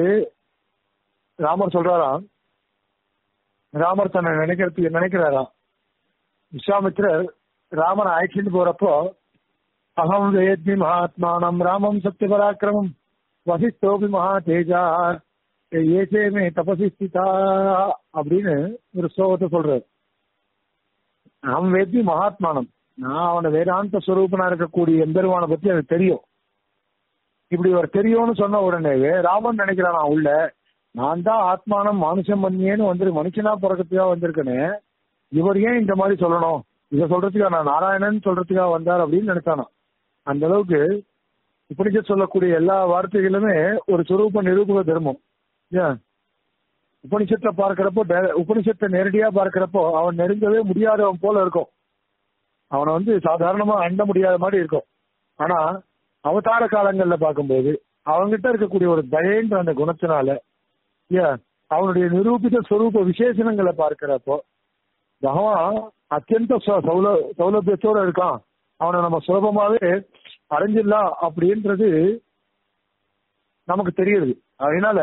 ராமர் சொல்றாராம் ராமர் தன்னை நினைக்கிறதுக்கு நினைக்கிறாராம் விஸ்வாமித்திரர் ராமனை அழைச்சிட்டு போறப்போ அகம் வேத்மி மகாத்மானம் ராமம் சத்திய பராக்கிரமம் வசிஷ்டோபி மகா தேஜா ஏசேமே தபசி ஸ்திதா அப்படின்னு ஒரு ஸ்லோகத்தை சொல்றாரு அகம் வேத்மி மகாத்மானம் நான் அவன வேதாந்த ஸ்வரூபனா இருக்கக்கூடிய எம்பெருமானை பத்தி எனக்கு தெரியும் இப்படி ஒரு தெரியும்னு சொன்ன உடனேவே ராமன் நினைக்கிறான் நான் உள்ள நான் தான் ஆத்மானம் மனுஷன் பண்ணியேன்னு வந்து மனுஷனா பிறக்கத்துக்காக வந்திருக்கேனே இவர் ஏன் இந்த மாதிரி சொல்லணும் இதை சொல்றதுக்காக நான் நாராயணன் சொல்றதுக்காக வந்தார் அப்படின்னு நினைச்சானா அந்த அளவுக்கு உபனிஷத் சொல்லக்கூடிய எல்லா வார்த்தைகளுமே ஒரு சுரூப நிரூபக தர்மம் ஏன் உபனிஷத்தை பார்க்கிறப்போ டே- உபனிஷத்தை நேரடியா பார்க்கிறப்போ அவன் நெருங்கவே முடியாதவன் போல இருக்கும் அவனை வந்து சாதாரணமா அண்ட முடியாத மாதிரி இருக்கும் ஆனா அவதார காலங்கள்ல பார்க்கும்போது அவன்கிட்ட இருக்கக்கூடிய ஒரு தயன்ற அந்த குணத்தினால ஏன் அவனுடைய நிரூபித ஸ்வரூப விசேஷணங்களை பார்க்கிறப்போ பகவான் அத்தியந்த சௌ- சௌல சௌலபியத்தோட இருக்கான் அவனை நம்ம சுலபமாவே அடைஞ்சிடலாம் அப்படின்றது நமக்கு தெரியுது அதனால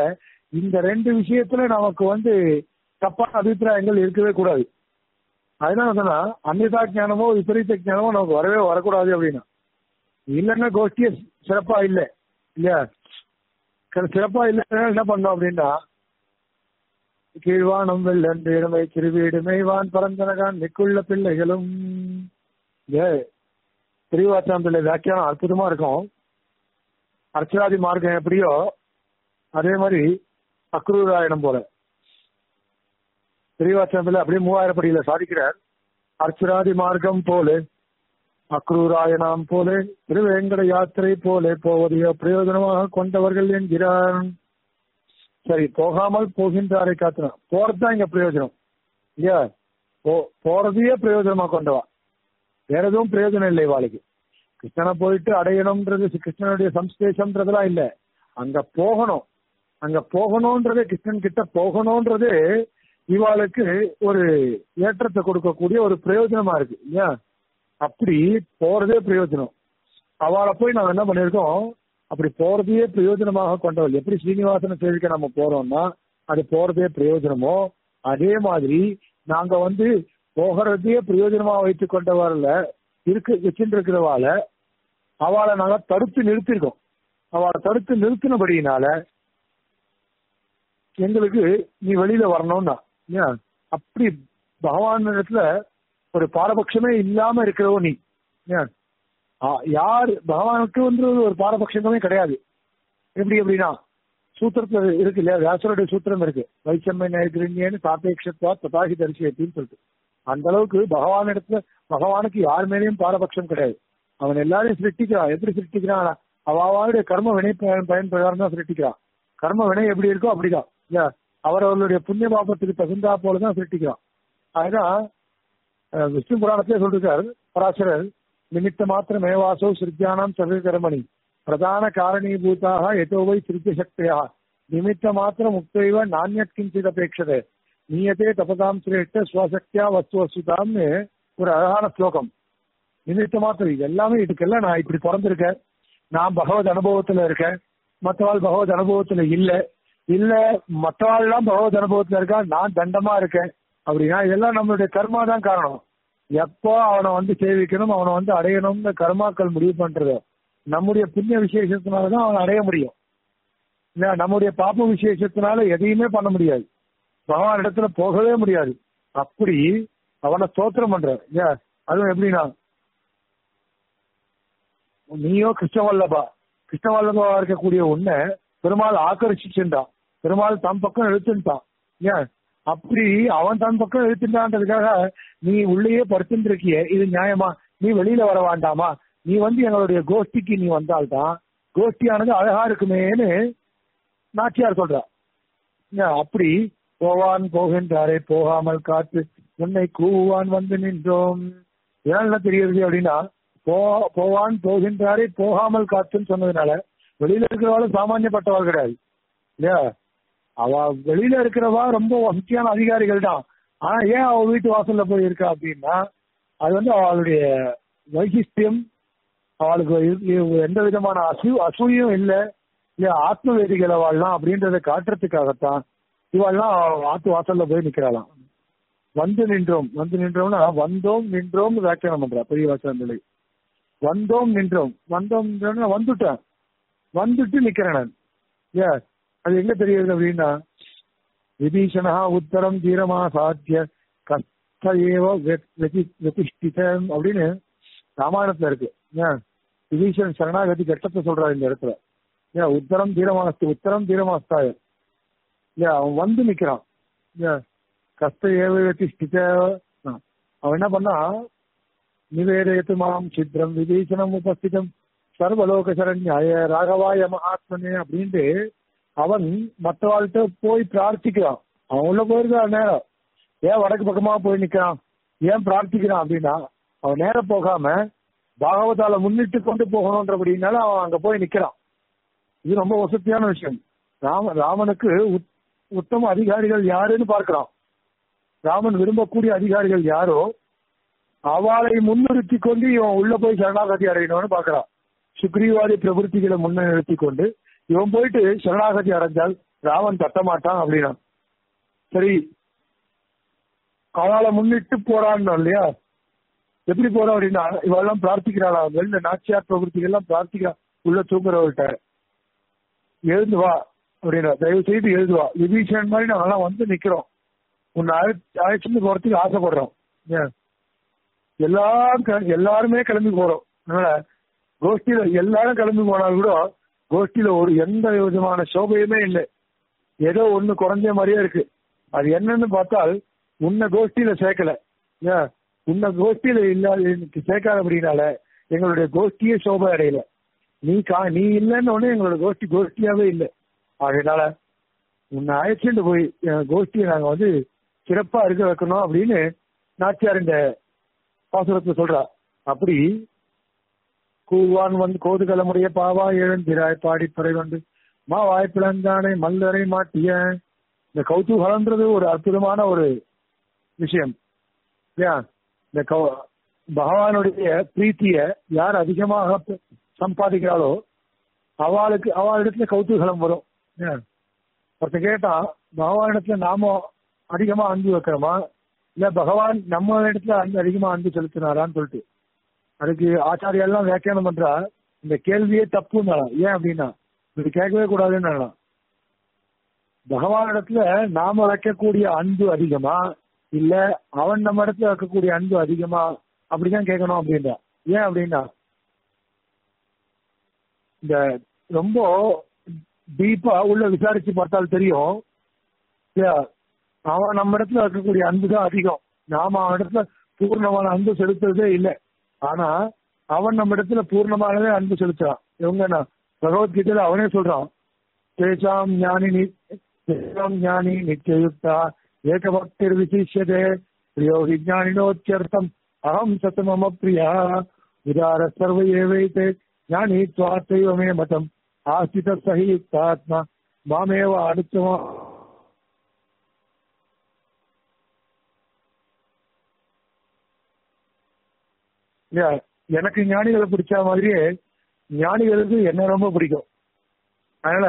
இந்த ரெண்டு விஷயத்துல நமக்கு வந்து தப்பான அபிப்பிராயங்கள் இருக்கவே கூடாது அதனால சொன்னா அந்நிதா ஞானமோ விபரீத ஞானமோ நமக்கு வரவே வரக்கூடாது அப்படின்னா இல்லைன்னா கோஷ்டிய சிறப்பா இல்லை இல்லையா க- சிறப்பா இல்லைன்னா என்ன பண்ணோம் அப்படின்னா கீழ்வானம் வெள்ளன்று இடுமை திருவீடு மெய்வான் பரந்தனகான் மிக்குள்ள பிள்ளைகளும் ஏ திருவாச்சாம் பிள்ளை வியாக்கியானம் அற்புதமா இருக்கும் அர்ச்சராதி மார்க்கம் எப்படியோ அதே மாதிரி அக்ரூராயணம் போல திருவாச்சாம் பிள்ளை அப்படியே மூவாயிரம் படியில சாதிக்கிறார் அர்ச்சராதி மார்க்கம் போல அக்ரூராயணாம் போல திருவேங்கட யாத்திரை போல போவதையோ பிரயோஜனமாக கொண்டவர்கள் என்கிறார் சரி போகாமல் போகின்றாரை காத்துறான் போறதுதான் இங்க பிரயோஜனம் இல்லையா போ போறதையே பிரயோஜனமா கொண்டவா வேற எதுவும் பிரயோஜனம் இல்லை இவாளுக்கு கிருஷ்ணனை போயிட்டு அடையணும்ன்றது கிருஷ்ணனுடைய சம்ஸ்லேஷம்ன்றதெல்லாம் இல்ல அங்க போகணும் அங்க போகணும்ன்றது கிருஷ்ணன் கிட்ட போகணும்ன்றது இவாளுக்கு ஒரு ஏற்றத்தை கொடுக்கக்கூடிய ஒரு பிரயோஜனமா இருக்கு இல்லையா அப்படி போறதே பிரயோஜனம் அவளை போய் நாங்க என்ன பண்ணிருக்கோம் அப்படி போறதையே பிரயோஜனமாக கொண்டவள் எப்படி ஸ்ரீனிவாசன சேவிக்க நம்ம போறோம்னா அது போறதே பிரயோஜனமோ அதே மாதிரி நாங்க வந்து போகிறதையே பிரயோஜனமா வைத்துக் கொண்டவர்ல இருக்கு வச்சுட்டு இருக்கிறவால அவளை நாங்க தடுத்து நிறுத்திருக்கோம் அவளை தடுத்து நிறுத்தினபடியினால எங்களுக்கு நீ வெளியில வரணும்னா ஏன் அப்படி பகவான் இடத்துல ஒரு பாரபட்சமே இல்லாம இருக்கிறவோ நீ ஏன் ஆ, யார் பகவானுக்கு வந்து ஒரு பாரபட்சமே கிடையாது எப்படி எப்படின்னா சூத்திரத்துல இருக்கு இல்லையா வியாசருடைய சூத்திரம் இருக்கு வைச்சம்மை நைகிரண்யன்னு சாபேட்சத்வா ததாகி தரிசியத்தின்னு சொல்லிட்டு அந்த அளவுக்கு பகவான் இடத்துல பகவானுக்கு யார் மேலேயும் பாரபட்சம் கிடையாது அவன் எல்லாரையும் சிருஷ்டிக்கிறான் எப்படி சிருஷ்டிக்கிறான் அவாவுடைய கர்ம வினை பயன் பயன் பிரகாரம் தான் சிருஷ்டிக்கிறான் கர்ம வினை எப்படி இருக்கோ அப்படிதான் இல்லையா அவர் அவர்களுடைய புண்ணிய பாபத்துக்கு தகுந்தா போலதான் சிருஷ்டிக்கிறான் அதுதான் அஹ், விஷ்ணு புராணத்திலே சொல்லிருக்காரு பராசரர் நிமித்த மாத்திரம் ஏவாசோ சிருத்தியானாம் சர்வ கர்மணி பிரதான காரணீபூதாக எதோவை சிருத்திய சக்தியா நிமித்த மாத்திரம் முக்தைவ நானியத் கிஞ்சித் அபேட்சதே நீயத்தே தபதாம் சிரேஷ்ட ஸ்வசக்தியா வஸ்து வசுதாம்னு ஒரு அழகான ஸ்லோகம் நிமித்த மாத்திரம் இது எல்லாமே இதுக்கெல்லாம் நான் இப்படி பிறந்திருக்கேன் நான் பகவத் அனுபவத்துல இருக்கேன் மற்றவாள் பகவத் அனுபவத்துல இல்ல இல்ல மற்றவாள் எல்லாம் பகவத் அனுபவத்துல இருக்கா நான் தண்டமா இருக்கேன் அப்படின்னா இதெல்லாம் நம்மளுடைய கர்மா தான் காரணம் எப்போ அவனை வந்து சேவிக்கணும் அவனை வந்து அடையணும்னு கர்மாக்கள் முடிவு பண்றது நம்முடைய புண்ணிய விசேஷத்தினாலதான் அவனை அடைய முடியும் இல்ல நம்முடைய பாப்ப விசேஷத்தினால எதையுமே பண்ண முடியாது பகவான் இடத்துல போகவே முடியாது அப்படி அவனை ஸ்தோத்திரம் பண்ற இல்லையா அதுவும் எப்படின்னா நீயோ கிருஷ்ணவல்லபா கிருஷ்ணவல்லபா இருக்கக்கூடிய உன்னை பெருமாள் ஆக்கர்ஷிச்சுட்டான் பெருமாள் தம் பக்கம் இழுத்துட்டான் ஏன் அப்படி அவன் தன் பக்கம் இழுத்துட்டான்றதுக்காக நீ உள்ளேயே படுத்துட்டு இருக்கிய இது நியாயமா நீ வெளியில வர வேண்டாமா நீ வந்து எங்களுடைய கோஷ்டிக்கு நீ வந்தால்தான் கோஷ்டியானது அழகா இருக்குமேன்னு நாச்சியார் சொல்றா ஏன் அப்படி போவான் போகின்றாரே போகாமல் காத்து உன்னை கூவான் வந்து நின்றோம் ஏன் என்ன தெரியுது அப்படின்னா போ போவான் போகின்றாரே போகாமல் காத்துன்னு சொன்னதுனால வெளியில இருக்கிறவாள் சாமானியப்பட்டவாள் கிடையாது இல்லையா அவ வெளியில இருக்கிறவா ரொம்ப வசதியான அதிகாரிகள் தான் ஆனா ஏன் அவ வீட்டு வாசல்ல போய் இருக்கா அப்படின்னா அது வந்து அவளுடைய வைசிஷ்டியம் அவளுக்கு இ- எந்த விதமான அசூ அசூயும் இல்லை இல்ல ஆத்ம வேதிகளை வாழலாம் அப்படின்றத காட்டுறதுக்காகத்தான் இவாள்லாம் ஆத்து வாசல்ல போய் நிக்கிறாளாம் வந்து நின்றோம் வந்து நின்றோம்னா வந்தோம் நின்றோம் வியாக்கியானம் பண்றா பெரிய வாசல் நிலை வந்தோம் நின்றோம் வந்தோம் நின்றோம்னா வந்துட்டேன் வந்துட்டு நிக்கிறேன் நான் ஏ அது எங்க தெரியுது அப்படின்னா விபீஷணா உத்தரம் தீரமா சாத்திய கஷ்ட ஏவ வெ- வெதி- வெதிஷ்டிதம் அப்படின்னு ராமாயணத்துல இருக்கு ஏன் விபீஷன் சரணாகதி கஷ்டத்தை சொல்றாரு இந்த இடத்துல ஏன் உத்தரம் தீரமாஸ்து உத்தரம் தீரமாஸ்தாய ஏன் அவன் வந்து நிக்கிறான் ஏன் கஷ்ட ஏவ வெதிஷ்டித ஆ. அவன் என்ன பண்ணா நிவேதயத்து மாம் சித்ரம் விபீஷணம் உபஸ்திதம் சர்வலோக சரண்யாய ராகவாய மகாத்மனே அப்படின்ட்டு அவன் மற்றவாள்கிட்ட போய் பிரார்த்திக்கிறான் அவன் உள்ள போயிருக்கான் நேரம் ஏன் வடக்கு பக்கமா போய் நிக்கிறான் ஏன் பிரார்த்திக்கிறான் அப்படின்னா அவன் நேரம் போகாம பாகவதால முன்னிட்டு கொண்டு போகணுன்றபடினால அவன் அங்க போய் நிக்கிறான் இது ரொம்ப வசதியான விஷயம் ராம ராமனுக்கு உத்- உத்தம அதிகாரிகள் யாருன்னு பார்க்கிறான் ராமன் விரும்பக்கூடிய அதிகாரிகள் யாரோ அவளை முன்னிறுத்தி கொண்டு இவன் உள்ள போய் சரணாகதி அடையணும்னு பார்க்கறான் சுக்ரீவாதி பிரபுத்திகளை முன்னிறுத்தி கொண்டு இவன் போயிட்டு சரணாகதி அடைஞ்சால் ராவன் தட்ட மாட்டான் அப்படின்னா சரி அவளை முன்னிட்டு போறான்னு இல்லையா எப்படி போறோம் அப்படின்னா இவெல்லாம் பிரார்த்திக்கிறாளா வெளில நாச்சியார் பிரபுத்திகள்லாம் பிரார்த்திக்கிறா உள்ள தூங்குறவர்கிட்ட எழுந்து வா அப்படின்னா தயவு செய்து எழுது வா விபீஷன் மாதிரி நாங்கெல்லாம் வந்து நிக்கிறோம் உன்னை அழை- அழைச்சிட்டு போறதுக்கு ஆசைப்படுறோம் ஏன்? எல்லாரும் கிள- எல்லாருமே கிளம்பி போறோம் அதனால கோஷ்டியில எல்லாரும் கிளம்பி போனாலும் கூட கோஷ்டியில ஒரு எந்த விதமான சோபையுமே இல்லை ஏதோ ஒண்ணு குறைஞ்ச மாதிரியே இருக்கு அது என்னன்னு பார்த்தால் உன்னை கோஷ்டியில சேர்க்கல ஏன் உன்னை கோஷ்டியில இல்லாத சேர்க்காத அப்படின்னால எங்களுடைய கோஷ்டியே சோபை அடையல நீ கா நீ இல்லைன்னு உடனே எங்களோட கோஷ்டி கோஷ்டியாவே இல்லை அதனால உன்னை அழைச்சிட்டு போய் என் கோஷ்டியை நாங்க வந்து சிறப்பா இருக்க வைக்கணும் அப்படின்னு நாச்சியார் இந்த பாசுரத்தை சொல்றா அப்படி கூவான் வந்து கோதுகலமுடைய பாவா எழுந்திராய் பாடிப்பறை வந்து மா வாய்ப்பிழந்தானே மல்லரை மாட்டிய இந்த கௌதூகலன்றது ஒரு அற்புதமான ஒரு விஷயம் இல்லையா இந்த கௌ பகவானுடைய பிரீத்திய யார் அதிகமாக ப- சம்பாதிக்கிறாளோ அவளுக்கு அவளிடத்துல கௌதூகலம் வரும் இல்லையா? ஒருத்தன் கேட்டா பகவானிடத்துல நாம அதிகமா அன்பு வைக்கிறோமா இல்ல பகவான் நம்ம இடத்துல அன்பு அதிகமா அன்பு செலுத்தினாரான்னு சொல்லிட்டு அதுக்கு ஆச்சாரியெல்லாம் வியாக்கியானம் பண்றா இந்த கேள்வியே தப்புன்னா ஏன் அப்படின்னா இது கேட்கவே கூடாதுன்னு பகவானிடத்துல நாம வைக்கக்கூடிய அன்பு அதிகமா இல்ல அவன் நம்ம இடத்துல வைக்கக்கூடிய அன்பு அதிகமா அப்படிதான் கேட்கணும் அப்படின்றா ஏன் அப்படின்னா இந்த ரொம்ப டீப்பா உள்ள விசாரிச்சு பார்த்தால் தெரியும் இல்லையா? அவன் நம்ம இடத்துல இருக்கக்கூடிய அன்பு தான் அதிகம் நாம அவன் இடத்துல பூர்ணமான அன்பு செலுத்துறதே இல்லை ஆனா அவன் நம்ம இடத்துல பூர்ணமானவே அன்பு செலுத்துறான் இவங்க என்ன பகவத்கீதையில அவனே சொல்றான் தேசாம் ஞானி நி- தேசாம் ஞானி நித்தியயுக்தா ஏகபக்திர் விசிஷ்யதே பிரியோ விஜானினோச்சர்த்தம் அகம் சத்தமம பிரியா உதார சர்வ ஏவைத்தே ஞானி துவாத்தைவ மே மதம் ஆஸ்தித சஹி யுக்தாத்மா மாமேவ அடுத்தமா இல்லையா எனக்கு ஞானிகளை பிடிச்ச மாதிரியே ஞானிகளுக்கு என்ன ரொம்ப பிடிக்கும் அதனால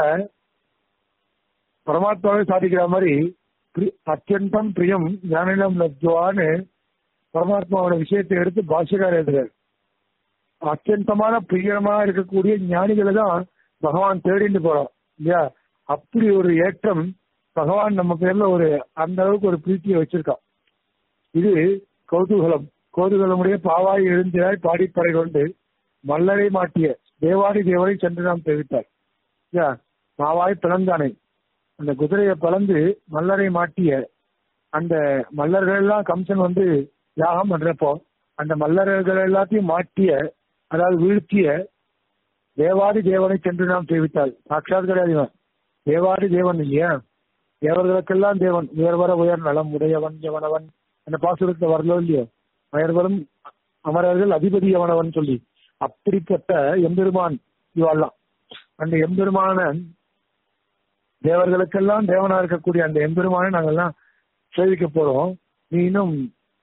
பரமாத்மாவை சாதிக்கிற மாதிரி பிரி- அத்தியந்தம் பிரியம் ஞானிடம் லப்துவான்னு பரமாத்மாவோட விஷயத்தை எடுத்து பாஷ்யக்காரர் எழுதுறாரு அத்தியந்தமான பிரியமா இருக்கக்கூடிய ஞானிகளை தான் பகவான் தேடிட்டு போறான் இல்லையா அப்படி ஒரு ஏற்றம் பகவான் நம்ம பேர்ல ஒரு அந்த அளவுக்கு ஒரு பிரீத்தியை வச்சிருக்கான் இது கௌதூகலம் கோதுகலமுடைய பாவாய் எழுந்திராய் பாடிப்பறை கொண்டு மல்லரை மாட்டிய தேவாதி தேவரை சென்று நாம் தெரிவித்தார் இல்லையா மாவாய் பிளந்தானை அந்த குதிரையை பிளந்து மல்லரை மாட்டிய அந்த மல்லர்கள் எல்லாம் கம்சன் வந்து யாகம் பண்றப்போ அந்த மல்லர்கள் எல்லாத்தையும் மாட்டிய அதாவது வீழ்த்திய தேவாதி தேவனை சென்று நாம் தெரிவித்தாள் சாட்சாத் கிடையாது இவன். தேவாதி தேவன் இல்லையா தேவர்களுக்கெல்லாம் தேவன் உயர்வர உயர் நலம் உடையவன் எவனவன் அந்த பாசுரத்தை வரலோ இல்லையோ உயர்வரும் அமரர்கள் அதிபதி எவனவன் சொல்லி அப்படிப்பட்ட எம்பெருமான் இவெல்லாம் அந்த எம்பெருமான தேவர்களுக்கெல்லாம் தேவனா இருக்கக்கூடிய அந்த எம்பெருமானை நாங்கெல்லாம் சேவிக்க போறோம் நீ இன்னும்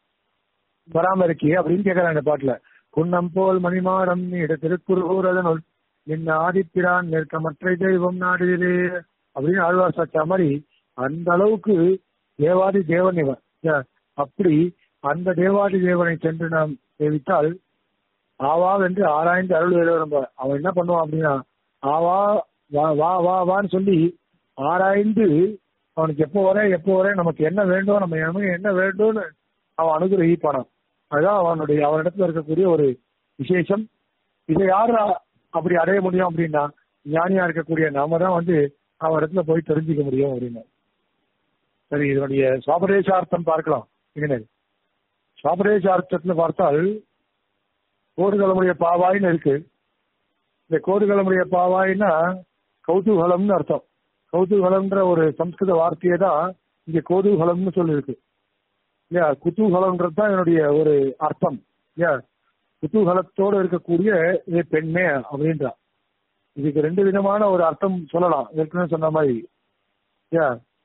வராம இருக்கியே அப்படின்னு கேட்கறாங்க அந்த பாட்டுல குன்னம் போல் மணிமாடம் நீட திருக்குறுகூரதனுள் நின்ன ஆதிப்பிரான் நிற்கமற்றை தெய்வம் நாடுகிறே அப்படின்னு ஆழ்வார் சாச்சா மாதிரி அந்த அளவுக்கு தேவாதி தேவன் இவன் ஏ, அப்படி அந்த தேவாதி தேவனை சென்று நாம் சேவித்தால் ஆவா என்று ஆராய்ந்து அருள் எழுதுறோம் அவன் என்ன பண்ணுவான் அப்படின்னா ஆவா வா வா வா வான்னு சொல்லி ஆராய்ந்து அவனுக்கு எப்போ வர எப்போ வர நமக்கு என்ன வேண்டும் நம்ம நமக்கு என்ன வேண்டும்னு அவன் அனுகிரகிப்பானான் அதுதான் அவனுடைய அவனிடத்துல இருக்கக்கூடிய ஒரு விசேஷம் இதை யார் அப்படி அடைய முடியும் அப்படின்னா ஞானியா இருக்கக்கூடிய நாம தான் வந்து அவன் இடத்துல போய் தெரிஞ்சுக்க முடியும் அப்படின்னு சரி இதனுடைய சுவாபதேசார்த்தம் பார்க்கலாம் இனிமேல் சுவாபதேசார்த்தத்துல பார்த்தால் கோடுகளமுடைய பாவாயின்னு இருக்கு இந்த கோடுகளமுடைய பாவாயின்னா கௌதூகலம்னு அர்த்தம் கௌதூகலம்ன்ற ஒரு சம்ஸ்கிருத வார்த்தையை தான் இங்க கோதூகலம்னு சொல்லியிருக்கு இல்லையா குதூகலம்ன்றது தான் என்னுடைய ஒரு அர்த்தம் இல்லையா குதூகலத்தோடு இருக்கக்கூடிய ஏ பெண்ணே அப்படின்றா இதுக்கு ரெண்டு விதமான ஒரு அர்த்தம் சொல்லலாம் ஏற்கனவே சொன்ன மாதிரி இல்லையா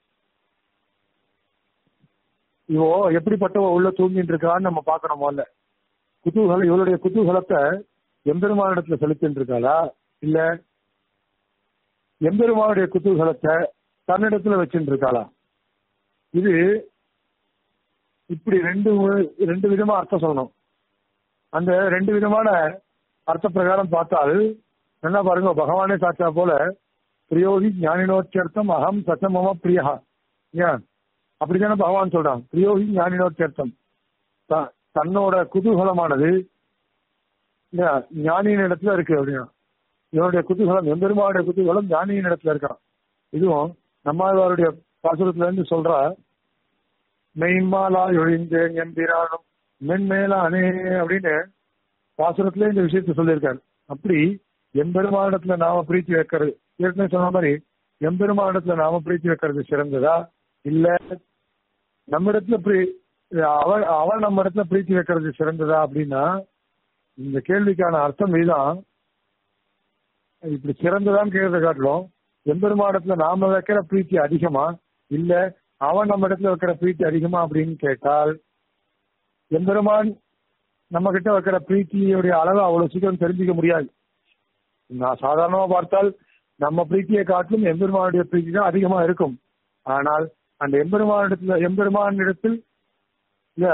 இவோ எப்படிப்பட்டவ உள்ள தூங்கிட்டு இருக்கான்னு நம்ம பார்க்கணும் முதல்ல குதூகலம் இவளுடைய குதூகலத்தை எம்பெருமானிடத்துல செலுத்திட்டு இருக்காளா இல்ல எம்பெருமானுடைய குதூகலத்தை தன்னிடத்துல வச்சுட்டு இருக்காளா இது இப்படி ரெண்டு ரெண்டு விதமா அர்த்தம் சொல்லணும் அந்த ரெண்டு விதமான அர்த்த பிரகாரம் பார்த்தால் என்ன பாருங்க பகவானே சாட்சா போல பிரியோகி ஞானினோச்சர்த்தம் அகம் சச்சமம பிரியா ஏன் அப்படித்தானே பகவான் சொல்றான் பிரியோகி ஞானினோச்சர்த்தம் த- தன்னோட குதூகலமானது ஞானியின் இடத்துல இருக்கு அப்படின்னா இவனுடைய குதூகலம் எம்பெருமானுடைய குதூகலம் ஞானியின் இடத்துல இருக்கான் இதுவும் நம்மாழ்வாருடைய பாசுரத்துல இருந்து சொல்றா மெய்மாலா ஒழிந்தேன் எம்பிரானும் மென்மேலானே அப்படின்னு பாசுரத்துல இந்த விஷயத்த சொல்லியிருக்காரு அப்படி எம்பெருமானிடத்துல நாம பிரீத்தி வைக்கிறது ஏற்கனவே சொன்ன மாதிரி எம்பெருமானிடத்துல நாம பிரீத்தி வைக்கிறது சிறந்ததா இல்ல நம்ம இடத்துல பிரீ அவள் அவள் நம்ம இடத்துல பிரீத்தி வைக்கிறது சிறந்ததா அப்படின்னா இந்த கேள்விக்கான அர்த்தம் இதுதான் இப்படி சிறந்ததான்னு கேட்கறத காட்டிலும் எம்பெருமானிடத்துல நாம வைக்கிற பிரீத்தி அதிகமா இல்ல அவன் நம்ம இடத்துல வைக்கிற பிரீத்தி அதிகமா அப்படின்னு கேட்டால் எம்பெருமான் நம்ம கிட்ட வைக்கிற பிரீத்தியுடைய அளவு அவ்வளவு சீக்கிரம் தெரிஞ்சுக்க முடியாது நான் சாதாரணமா பார்த்தால் நம்ம பிரீத்தியை காட்டிலும் எம்பெருமானுடைய பிரீத்தி தான் அதிகமா இருக்கும் ஆனால் அந்த எம்பெருமானிடத்துல எம்பெருமான் இடத்தில் இல்ல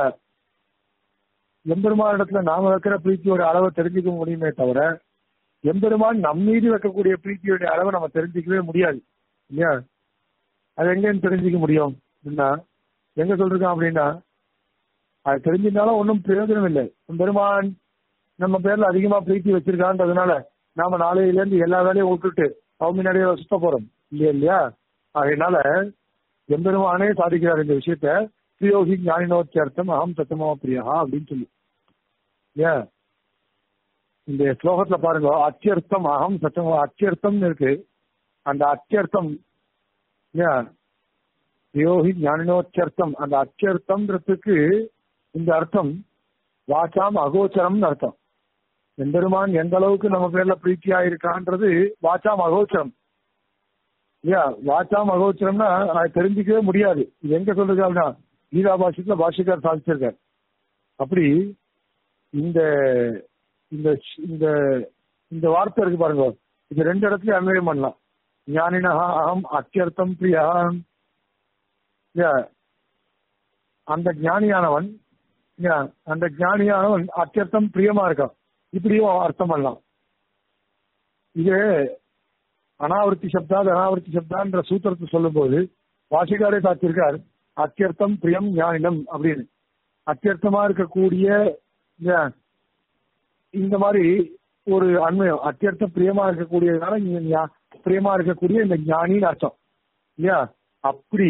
எம்பெருமானிடத்துல நாம வைக்கிற பிரீத்தியோட அளவை தெரிஞ்சுக்க முடியுமே தவிர எம்பெருமான் நம் மீது வைக்கக்கூடிய பிரீத்தியோட அளவை நம்ம தெரிஞ்சுக்கவே முடியாது இல்லையா அது எங்கன்னு தெரிஞ்சுக்க முடியும் அப்படின்னா எங்க சொல்றோம் அப்படின்னா அது தெரிஞ்சிருந்தாலும் ஒன்றும் பிரயோஜனம் இல்லை பெருமான் நம்ம பேர்ல அதிகமா பிரீத்தி வச்சிருக்கான்றதுனால நாம நாளையில இருந்து எல்லா வேலையும் விட்டுட்டு அவன் முன்னாடியே சுத்த போறோம் இல்லையா இல்லையா அதனால எம்பெருமானே சாதிக்கிறார் இந்த விஷயத்த பிரியோகி ஞானினோச்சர்த்தம் அகம் சத்தமா பிரியா அப்படின்னு சொல்லி ஏன் இந்த ஸ்லோகத்துல பாருங்க அத்தியர்த்தம் அகம் சத்தமா அத்தியர்த்தம்னு இருக்கு அந்த அத்தியர்த்தம் ஏன் பிரியோகி ஞானினோச்சர்த்தம் அந்த அத்தியர்த்தம்ன்றதுக்கு இந்த அர்த்தம் வாச்சாம் அகோச்சரம்னு அர்த்தம் எம்பெருமான் எந்த அளவுக்கு நம்ம பேர்ல பிரீத்தியா இருக்கான்றது வாச்சாம் அகோச்சரம் இல்லையா வாச்சாம் அகோச்சரம்னா அது தெரிஞ்சுக்கவே முடியாது இது எங்க சொல்றது அப்படின்னா கீதா பாஷத்துல பாஷிக்கார் சாதிச்சிருக்கார் அப்படி இந்த இந்த இந்த இந்த வார்த்தை இருக்கு பாருங்க இது ரெண்டு இடத்துலயும் அன்வயம் பண்ணலாம் ஞானினஹா அகம் அத்தியர்த்தம் பிரியா இல்லையா அந்த ஞானியானவன் இல்லையா அந்த ஞானியானவன் அத்தியர்த்தம் பிரியமா இருக்கான் இப்படியும் அர்த்தம் பண்ணலாம் இது அனாவர்த்தி சப்தாது அனாவர்த்தி சப்தான்ற சூத்திரத்தை சொல்லும் போது வாசிகாரே சாத்திருக்கார் அத்தியர்த்தம் பிரியம் ஞானினம் அப்படின்னு அத்தியர்த்தமா இருக்கக்கூடிய இந்த- இந்த மாதிரி ஒரு அண்மையம் அத்தியர்த்தம் பிரியமா இருக்கக்கூடியதுனால இங்க ஞா- பிரியமா இருக்கக்கூடிய இந்த ஞானின்னு அர்த்தம் இல்லையா அப்படி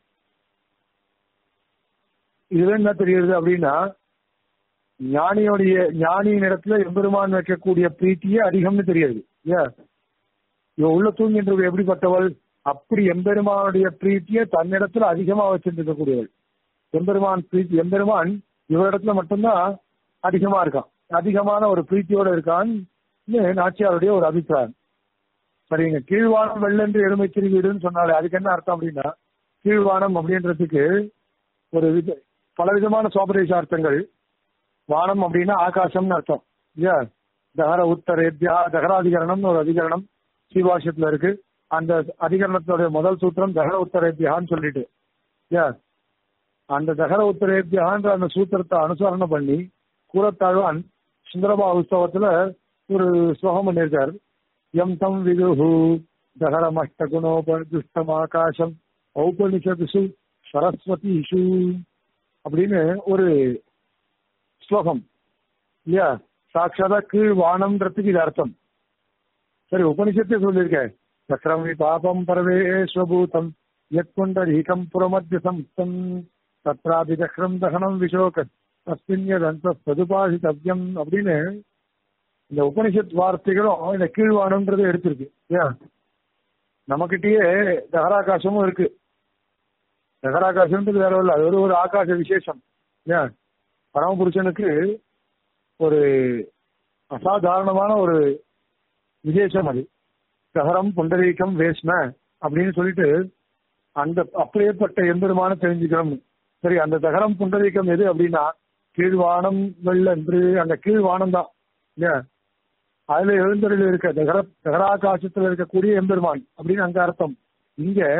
இதுல என்ன தெரியுது அப்படின்னா ஞானியோடைய ஞானியின் இடத்துல எம்பெருமான் வைக்கக்கூடிய பிரீத்தியே அதிகம்னு தெரியுது ஏன் இவ உள்ள தூங்கின்றவள் எப்படிப்பட்டவள் அப்படி எம்பெருமானுடைய பிரீத்தியை தன்னிடத்துல அதிகமா வச்சிருக்கக்கூடியவள் எம்பெருமான் பிரீத்தி எம்பெருமான் இவரிடத்துல மட்டும்தான் அதிகமா இருக்கான் அதிகமான ஒரு பிரீத்தியோட இருக்கான்னு நாச்சியாருடைய ஒரு அபிப்பிராயம் சரிங்க கீழ்வானம் வெள்ளென்று எருமை திருவீடுன்னு சொன்னாலே அதுக்கு என்ன அர்த்தம் அப்படின்னா கீழ்வானம் அப்படின்றதுக்கு ஒரு வித பல விதமான சோபதேச அர்த்தங்கள் வானம் அப்படின்னா ஆகாசம்னு அர்த்தம் இல்லையா தகர உத்தரேத்யா தகராதிகரணம்னு ஒரு அதிகரணம் ஸ்ரீபாஷ்யத்துல இருக்கு அந்த அதிகரணத்தோட முதல் சூத்திரம் தகர உத்தரேத்யான்னு சொல்லிட்டு இல்லையா அந்த தகர உத்தரேத்யான்ற அந்த சூத்திரத்தை அனுசரணம் பண்ணி கூறத்தாழ்வான் சுந்தரபா உற்சவத்துல ஒரு ஸ்லோகம் பண்ணியிருக்காரு எம் தம் விதுஹு தகரமஷ்டகுணோபதுஷ்டம் ஆகாசம் ஔபனிஷதுசு சரஸ்வதிஷு அப்படின்னு ஒரு ஸ்லோகம் இல்லையா சாட்சாதா கீழ் வானம்ன்றதுக்கு இது அர்த்தம் சரி உபனிஷத்தை சொல்லியிருக்கேன் சக்கரமி பாபம் பரவேஸ்வபூதம் யத்குண்டரீகம் புறமத்திய சம்ஸ்தம் தத்ராபி தக்ரம் தகனம் விஷோக தஸ்மின்யதந்த சதுபாசித்தவ்யம் அப்படின்னு இந்த உபனிஷத் வார்த்தைகளும் இந்த கீழ்வானம்ன்றதை எடுத்திருக்கு ஏன் நமக்கிட்டயே தகராகாசமும் இருக்கு தகராகாசம்ன்றது வேற இல்லை அது ஒரு ஒரு ஆகாச விசேஷம் ஏன் பரமபுருஷனுக்கு ஒரு அசாதாரணமான ஒரு விசேஷம் அது தகரம் புண்டரீகம் வேஷ்ம அப்படின்னு சொல்லிட்டு அந்த அப்படியேப்பட்ட எம்பெருமான தெரிஞ்சுக்கணும் சரி அந்த தகரம் புண்டரீகம் எது அப்படின்னா கீழ்வானம் வெள்ளன்று அந்த கீழ்வானம் தான் இல்லையா அதுல எழுந்தரில் இருக்க தகர தகராகாசத்துல இருக்கக்கூடிய எம்பெருமான் அப்படின்னு அங்க அர்த்தம் இங்க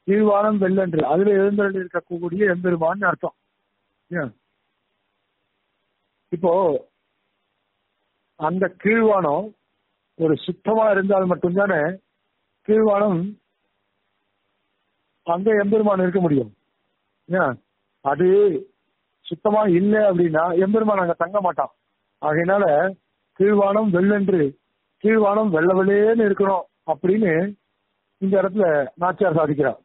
கீழ்வானம் வெள்ளன்று அதுல எழுந்தருள் இருக்கக்கூடிய எம்பெருமான்னு அர்த்தம் ஏன்? இப்போ அந்த கீழ்வானம் ஒரு சுத்தமா இருந்தால் மட்டும்தானே கீழ்வானம் அங்க எம்பெருமான் இருக்க முடியும் ஏன்? அது சுத்தமா இல்லை அப்படின்னா எம்பெருமான் அங்க தங்க மாட்டான் ஆகையினால கீழ்வானம் வெள்ளென்று கீழ்வானம் வெள்ள வெள்ளேன்னு இருக்கணும் அப்படின்னு இந்த இடத்துல நாச்சியார் சாதிக்கிறார்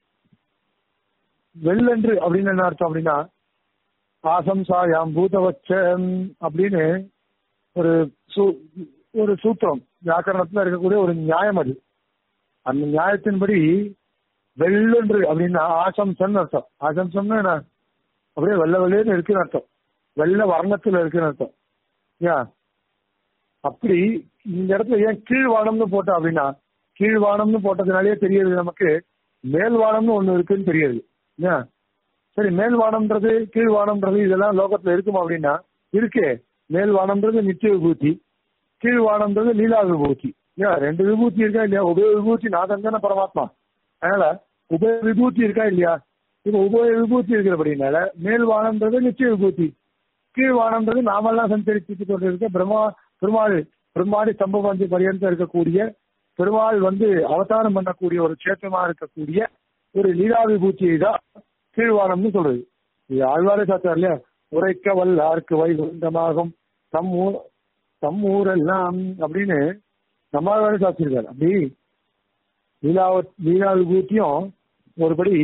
வெள்ளென்று அப்படின்னு என்ன அர்த்தம் அப்படின்னா ஆசம்சாயாம் பூதவச்சம் அப்படின்னு ஒரு சூ- ஒரு சூத்திரம் வியாக்கரணத்துல இருக்கக்கூடிய ஒரு நியாயம் அது அந்த நியாயத்தின்படி வெள்ளென்று அப்படின்னா ஆசம்சன் அர்த்தம் ஆசம்சம்னா என்ன அப்படியே வெள்ளை வெள்ளைன்னு இருக்குன்னு அர்த்தம் வெள்ளை வர்ணத்துல இருக்குன்னு அர்த்தம் ஏன் அப்படி இந்த இடத்துல ஏன் கீழ்வானம்னு போட்டோம் அப்படின்னா கீழ்வானம்னு போட்டதுனாலே தெரியுது நமக்கு மேல்வானம்னு ஒண்ணு இருக்குன்னு தெரியுது ஏன் சரி மேல்வானம்ன்றது கீழ்வானம்ன்றது இதெல்லாம் லோகத்துல இருக்குமா அப்படின்னா இருக்கே மேல்வானம்ன்றது நித்திய விபூதி கீழ்வானம்ன்றது லீலா விபூதி ஏன் ரெண்டு விபூதி இருக்கா இல்லையா உபய விபூதி நாதன் தானே பரமாத்மா அதனால உபய விபூதி இருக்கா இல்லையா இப்ப உபய விபூதி இருக்கிறபடினால மேல்வானம்ன்றது நித்திய விபூதி கீழ்வானம்ன்றது நாமெல்லாம் சஞ்சரித்து கொண்டிருக்க பிரம்மா பெருமாள் பெருமாடி சம்பவந்தி பரியந்தம் இருக்கக்கூடிய பெருமாள் வந்து அவதாரம் பண்ணக்கூடிய ஒரு கஷேத்திரமா இருக்கக்கூடிய ஒரு லீலா விபூதியை தான் கீழ்வானம்னு சொல்றது இது ஆழ்வாரே சாத்தார் இல்லையா உரைக்க வல்லார்க்கு வைகுண்டமாகும் தம் ஊர் தம் ஊரெல்லாம் அப்படின்னு நம்மாழ்வாரே சாத்திருக்காரு அப்படி லீலா லீலா விபூதியும் ஒருபடி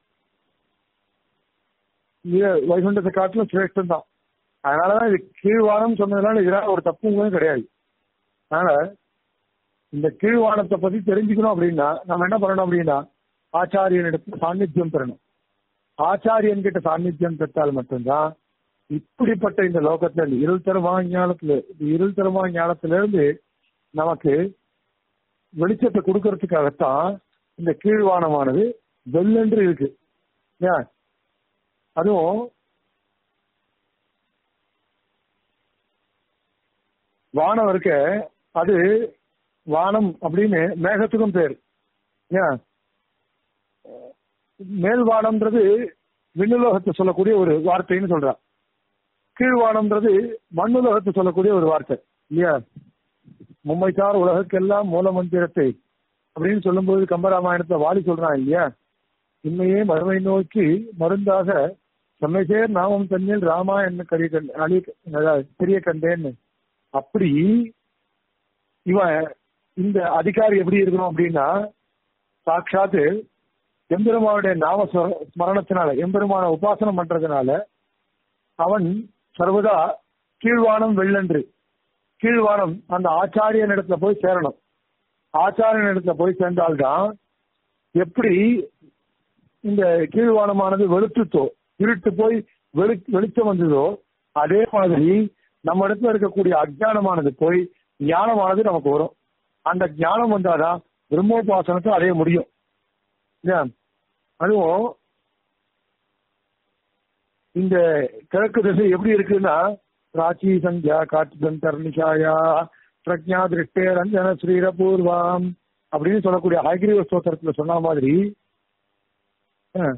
லீலா- வைகுண்டத்தை காட்டிலும் சிரேஷ்டம் தான் அதனாலதான் இது கீழ்வானம் சொன்னதுனால இதனால ஒரு தப்புமே கிடையாது அதனால இந்த கீழ்வானத்தை பத்தி தெரிஞ்சுக்கணும் அப்படின்னா நம்ம என்ன பண்ணணும் அப்படின்னா ஆச்சாரியனிடத்துல சாநித்தியம் பெறணும் ஆச்சாரியன் கிட்ட சாநித்தியம் பெற்றால் மட்டும்தான் இப்படிப்பட்ட இந்த லோகத்துல இந்த இருள் தருமா ஞானத்துல இந்த இருள் தருமா ஞானத்துல இருந்து நமக்கு வெளிச்சத்தை கொடுக்கறதுக்காகத்தான் இந்த கீழ்வானமானது வெள்ளென்று இருக்கு ஏன் அதுவும் வானம் இருக்க அது வானம் அப்படின்னு மேகத்துக்கும் பேர் ஏன் மேல் வானம்ன்றது விண்ணுலோகத்தை சொல்லக்கூடிய ஒரு வார்த்தைன்னு சொல்றா கீழ்வானம்ன்றது மண்ணுலோகத்தை சொல்லக்கூடிய ஒரு வார்த்தை இல்லையா மும்மைசார் உலகக்கெல்லாம் மூல மந்திரத்தை அப்படின்னு சொல்லும்போது கம்பராமாயணத்தை வாலி சொல்றான் இல்லையா உண்மையே மறுமை நோக்கி மருந்தாக செம்மைசேர் நாமம் தன்னில் ராமா என்ன கரிய கண் அழி அதாவது தெரிய கண்டேன்னு அப்படி இவன் இந்த அதிகாரி எப்படி இருக்கணும் அப்படின்னா சாட்சாத்து எம்பெருமானுடைய நாம ஸ்மர- ஸ்மரணத்தினால எம்பெருமான உபாசனம் பண்றதுனால அவன் சர்வதா கீழ்வானம் வெள்ளன்று கீழ்வானம் அந்த ஆச்சாரியன் இடத்துல போய் சேரணும் ஆச்சாரியன் இடத்துல போய் சேர்ந்தால்தான் எப்படி இந்த கீழ்வானமானது வெளுத்துத்தோ இருட்டு போய் வெளி வெளிச்சம் வந்ததோ அதே மாதிரி நம்ம இடத்துல இருக்கக்கூடிய அஜ்ஞானமானது போய் ஞானமானது நமக்கு வரும் அந்த ஞானம் வந்தாதான் பிரம்மோபாசனத்தை அடைய முடியும் இல்லையா? அதுவும் இந்த கிழக்கு திசை எப்படி இருக்குன்னா பிராச்சி சந்தியா காட்டுதன் தர்ணிஷாயா பிரஜா திருஷ்டே ரஞ்சன ஸ்ரீரபூர்வாம் அப்படின்னு சொல்லக்கூடிய ஹைகிரீவ ஸ்தோத்திரத்துல சொன்ன மாதிரி அஹ்,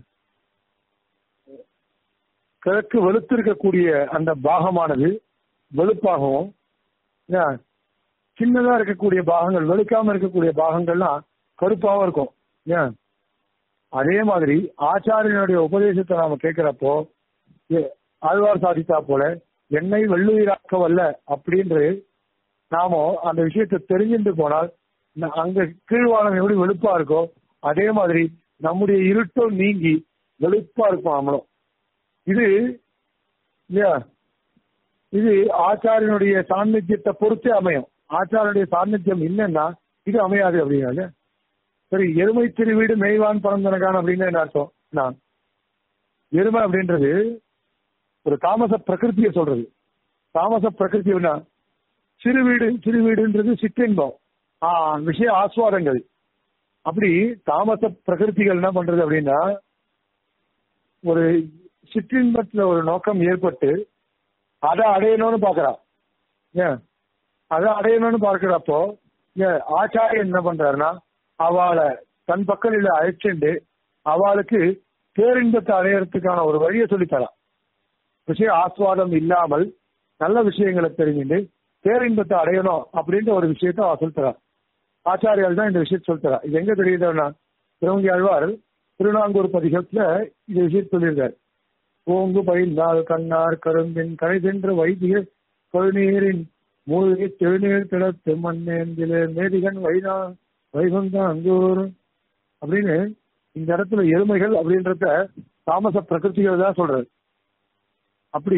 கிழக்கு வெளுத்திருக்கக்கூடிய அந்த பாகமானது வெளுப்பாகவும் ஏன், சின்னதா இருக்கக்கூடிய பாகங்கள் வெளுக்காம இருக்கக்கூடிய பாகங்கள்லாம் கருப்பாவும் இருக்கும் ஏன் அதே மாதிரி ஆச்சாரியனுடைய உபதேசத்தை நாம கேட்கிறப்போ எ- ஆழ்வார் சாதித்தா போல என்னை வெள்ளுயிராக்க வல்ல அப்படின்று நாம அந்த விஷயத்தை தெரிஞ்சுட்டு போனால் ந- அங்க கீழ்வானம் எப்படி வெளுப்பா இருக்கோ அதே மாதிரி நம்முடைய இருட்டும் நீங்கி வெளுப்பா இருக்கும் நம்மளும் இது இல்லையா இது ஆச்சாரியனுடைய சாநித்தியத்தை பொறுத்தே அமையும் ஆச்சாரியனுடைய சாநித்தியம் இல்லைன்னா இது அமையாது அப்படின்னால சரி எருமை திருவீடு மெய்வான் பரந்தனகான் அப்படின்னு என்ன அர்த்தம் நான் எருமை அப்படின்றது ஒரு தாமச பிரகிருத்தியை சொல்றது தாமச பிரகிருத்தினா சிறு வீடு சிறு வீடுன்றது சிற்றின்பம் ஆ, விஷய ஆஸ்வாதங்கள் அப்படி தாமச பிரகிருதிகள் என்ன பண்றது அப்படின்னா ஒரு சிற்றின்பத்துல ஒரு நோக்கம் ஏற்பட்டு அதை அடையணும்னு பாக்குறா ஏன் அதை அடையணும்னு பார்க்கிறப்போ ஏன் ஆச்சாரியன் என்ன பண்றாருன்னா அவளை தன் பக்கம் அழைச்சிண்டு அவளுக்கு பேரின்பத்தை அடையறதுக்கான ஒரு வழியை சொல்லித்தரா விஷய ஆஸ்வாதம் இல்லாமல் நல்ல விஷயங்களை தெரிஞ்சுட்டு பேரின்பத்தை அடையணும் அப்படின்ற ஒரு விஷயத்த அவ சொல்லித்தரா ஆச்சாரியால் தான் இந்த விஷயத்தை சொல்லித்தரா இது எங்க தெரியுதுன்னா திருவங்கி ஆழ்வார் திருநாங்கூர் பதிகத்துல இந்த விஷயத்தை சொல்லியிருக்காரு ஓங்கு பயிர்ந்தால் கண்ணார் கரும்பின் கரை சென்று வைத்திய கொழுநீரின் மூழ்கி தெழுநீர் கிடத்து மண்ணேந்திலே மேதிகன் வைனா வைகுந்த அங்கூர் அப்படின்னு இந்த இடத்துல எருமைகள் அப்படின்றத தாமச பிரகிருதிகள் தான் சொல்றாரு அப்படி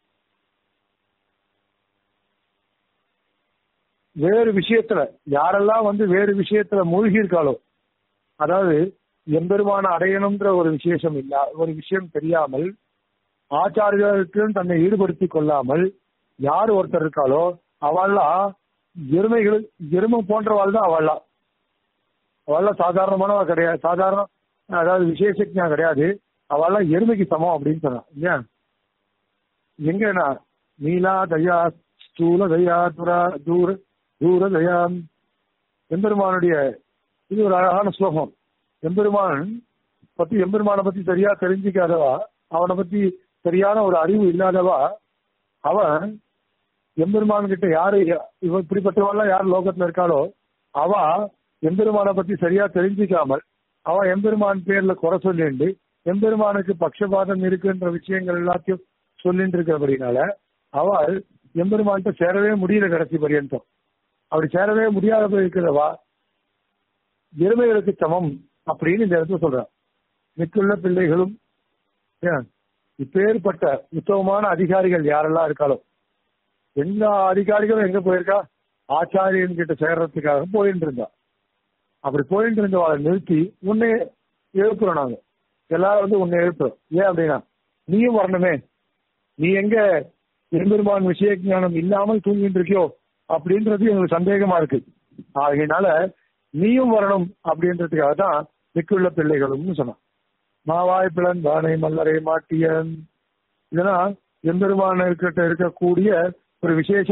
வேறு விஷயத்துல யாரெல்லாம் வந்து வேறு விஷயத்துல மூழ்கி இருக்காளோ அதாவது எம்பெருமான அடையணும்ன்ற ஒரு விசேஷம் இல்ல ஒரு விஷயம் தெரியாமல் ஆச்சாரியர்களுக்கும் தன்னை ஈடுபடுத்திக் கொள்ளாமல் யார் ஒருத்தர் இருக்காளோ அவள்லாம் எருமைகள் எருமை போன்றவாள் தான் அவள்லாம் அவள்லாம் சாதாரணமானவ கிடையாது சாதாரண அதாவது விசேஷஜா கிடையாது அவள்லாம் எருமைக்கு சமம் அப்படின்னு சொன்னான் இல்லையா எங்கன்னா நீலா தயா ஸ்தூல தயா துரா தூர தூர தயா எம்பெருமானுடைய இது ஒரு அழகான ஸ்லோகம் எம்பெருமான் பத்தி எம்பெருமானை பத்தி சரியா தெரிஞ்சுக்காதவா அவனை பத்தி சரியான ஒரு அறிவு இல்லாதவா அவன் எம்பெருமான் கிட்ட யாரு இவ இப்படிப்பட்டவெல்லாம் யார் லோகத்துல இருக்காளோ அவ எம்பெருமானை பத்தி சரியா தெரிஞ்சுக்காமல் அவ எம்பெருமான் பேர்ல குறை சொல்லிண்டு எம்பெருமானுக்கு பட்சபாதம் இருக்குன்ற விஷயங்கள் எல்லாத்தையும் சொல்லிட்டு இருக்கிறபடினால அவள் எம்பெருமான்கிட்ட சேரவே முடியல கடைசி பரியந்தம் அப்படி சேரவே முடியாத இருக்கிறவா எருமைகளுக்கு சமம் அப்படின்னு இந்த இடத்துல சொல்றான் மிக்குள்ள பிள்ளைகளும் ஏன், இப்பேற்பட்ட உத்தமமான அதிகாரிகள் யாரெல்லாம் இருக்காளோ எல்லா அதிகாரிகளும் எங்க போயிருக்கா ஆச்சாரியன் கிட்ட சேர்றதுக்காக போயிட்டு இருந்தா அப்படி போயிட்டு இருந்தவாளை நிறுத்தி உன்னை எழுப்புறோம் நாங்க எல்லாரும் வந்து உன்னை எழுப்புறோம் ஏன் அப்படின்னா நீயும் வரணுமே நீ எங்க எம்பெருமான் விஷய ஞானம் இல்லாமல் தூங்கிட்டு இருக்கியோ அப்படின்றது எங்களுக்கு சந்தேகமா இருக்கு ஆகையினால நீயும் வரணும் அப்படின்றதுக்காக தான் மிக்குள்ள பிள்ளைகளும்னு சொன்னான் மாவாய் பிளன் தானை மல்லரை மாட்டியன் இதெல்லாம் எம்பெருமான கிட்ட இருக்கக்கூடிய ஒரு விசேஷ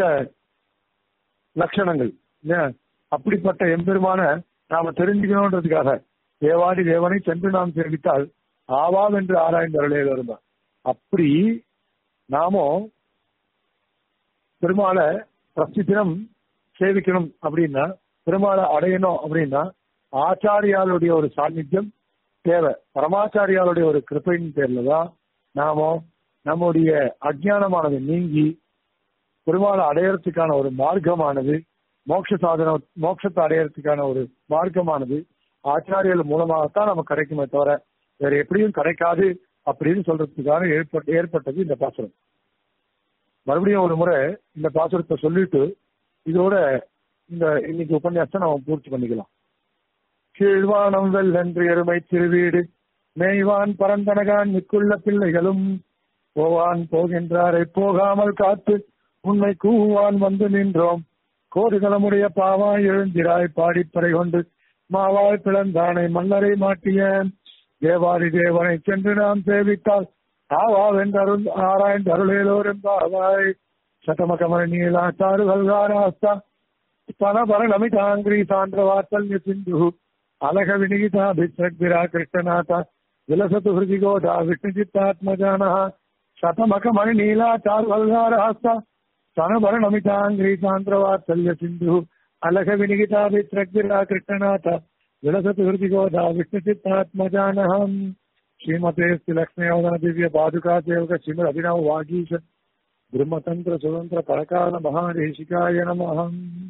லட்சணங்கள் இல்லையா? அப்படிப்பட்ட எம்பெருமான நாம தெரிஞ்சுக்கணுன்றதுக்காக தேவாதி தேவனை சென்று நாம் தெரிவித்தால் ஆவாம் என்று ஆராய்ந்து அருளே வருந்தான் அப்படி நாமும் பெருமாளை பிரஸ்தித்தினம் சேவிக்கணும் அப்படின்னா பெருமாளை அடையணும் அப்படின்னா ஆச்சாரியாளுடைய ஒரு சாநித்தியம் தேவை பரமாச்சாரியாளுடைய ஒரு கிருப்பையின் பேர்ல தான் நாம நம்முடைய அஜ்ஞானமானது நீங்கி பெருமாளை அடையறதுக்கான ஒரு மார்க்கமானது மோட்ச சாதன மோட்சத்தை அடையறதுக்கான ஒரு மார்க்கமானது ஆச்சாரியர்கள் மூலமாகத்தான் நமக்கு கிடைக்குமே தவிர வேற எப்படியும் கிடைக்காது அப்படின்னு சொல்றதுக்காக ஏற்பட்ட ஏற்பட்டது இந்த பாசுரம் மறுபடியும் ஒரு முறை இந்த பாசுரத்தை சொல்லிட்டு இதோட இந்த இன்னைக்கு உபன்யாசத்தை நம்ம பூர்த்தி பண்ணிக்கலாம் கீழ்வானம் வெள்ளென்று எருமை திருவீடு மேய்வான் பரந்தனகான் மிக்குள்ள பிள்ளைகளும் போவான் போகின்றாரை போகாமல் காத்து உன்னை கூவான் வந்து நின்றோம் கோடுகளமுடைய பாவாய் எழுந்திராய் பாடிப்பறை கொண்டு மாவாய் பிளந்தானை மல்லரை மாட்டிய தேவாரி தேவனை சென்று நாம் சேவித்தால் ஆவா வென்றருள் ஆராய்ந்து அருளேலோர் என்பாவாய் சதமகமர நீலா சாரு வல்காராஸ்தா ಸ್ತನಪರ ನಮಿತಾಂಗ್ರಿ ಸಾಂದ್ರ ವಾತ್ಸಲ್ಯ ಸಿಂಧು ಅಲಗ ವಿನಿಗಿತ ಭಿಕ್ಷಗ್ವಿರಾ ಕೃಷ್ಣನಾಥ ವಿಲಸತು ಹೃದಿಗೋಧ ವಿಷ್ಣುಚಿತ್ತಾತ್ಮಜಾನ ಶತಮಕ ಮಣಿ ನೀಲಾ ಚಾರು ವಲ್ಗಾರ ಹಸ್ತ ಸ್ತನಪರ ನಮಿತಾಂಗ್ರಿ ಸಾಂದ್ರ ವಾತ್ಸಲ್ಯ ಸಿಂಧು ಅಲಗ ವಿನಿಗಿತ ಭಿಕ್ಷಗ್ವಿರಾ ಕೃಷ್ಣನಾಥ ವಿಲಸತು ಹೃದಿಗೋಧ ವಿಷ್ಣುಚಿತ್ತಾತ್ಮಜಾನಹಂ ಶ್ರೀಮತೆ ಶ್ರೀ ಲಕ್ಷ್ಮೀವದನ ದಿವ್ಯ ಪಾದುಕಾ ಸೇವಕ ಶ್ರೀಮದ್ ಅಭಿನವ ವಾಗೀಶ ಬ್ರಹ್ಮತಂತ್ರ ಸ್ವತಂತ್ರ ಪರಕಾಲ ಮಹಾದೇಶಿಕಾಯ ನಮಃ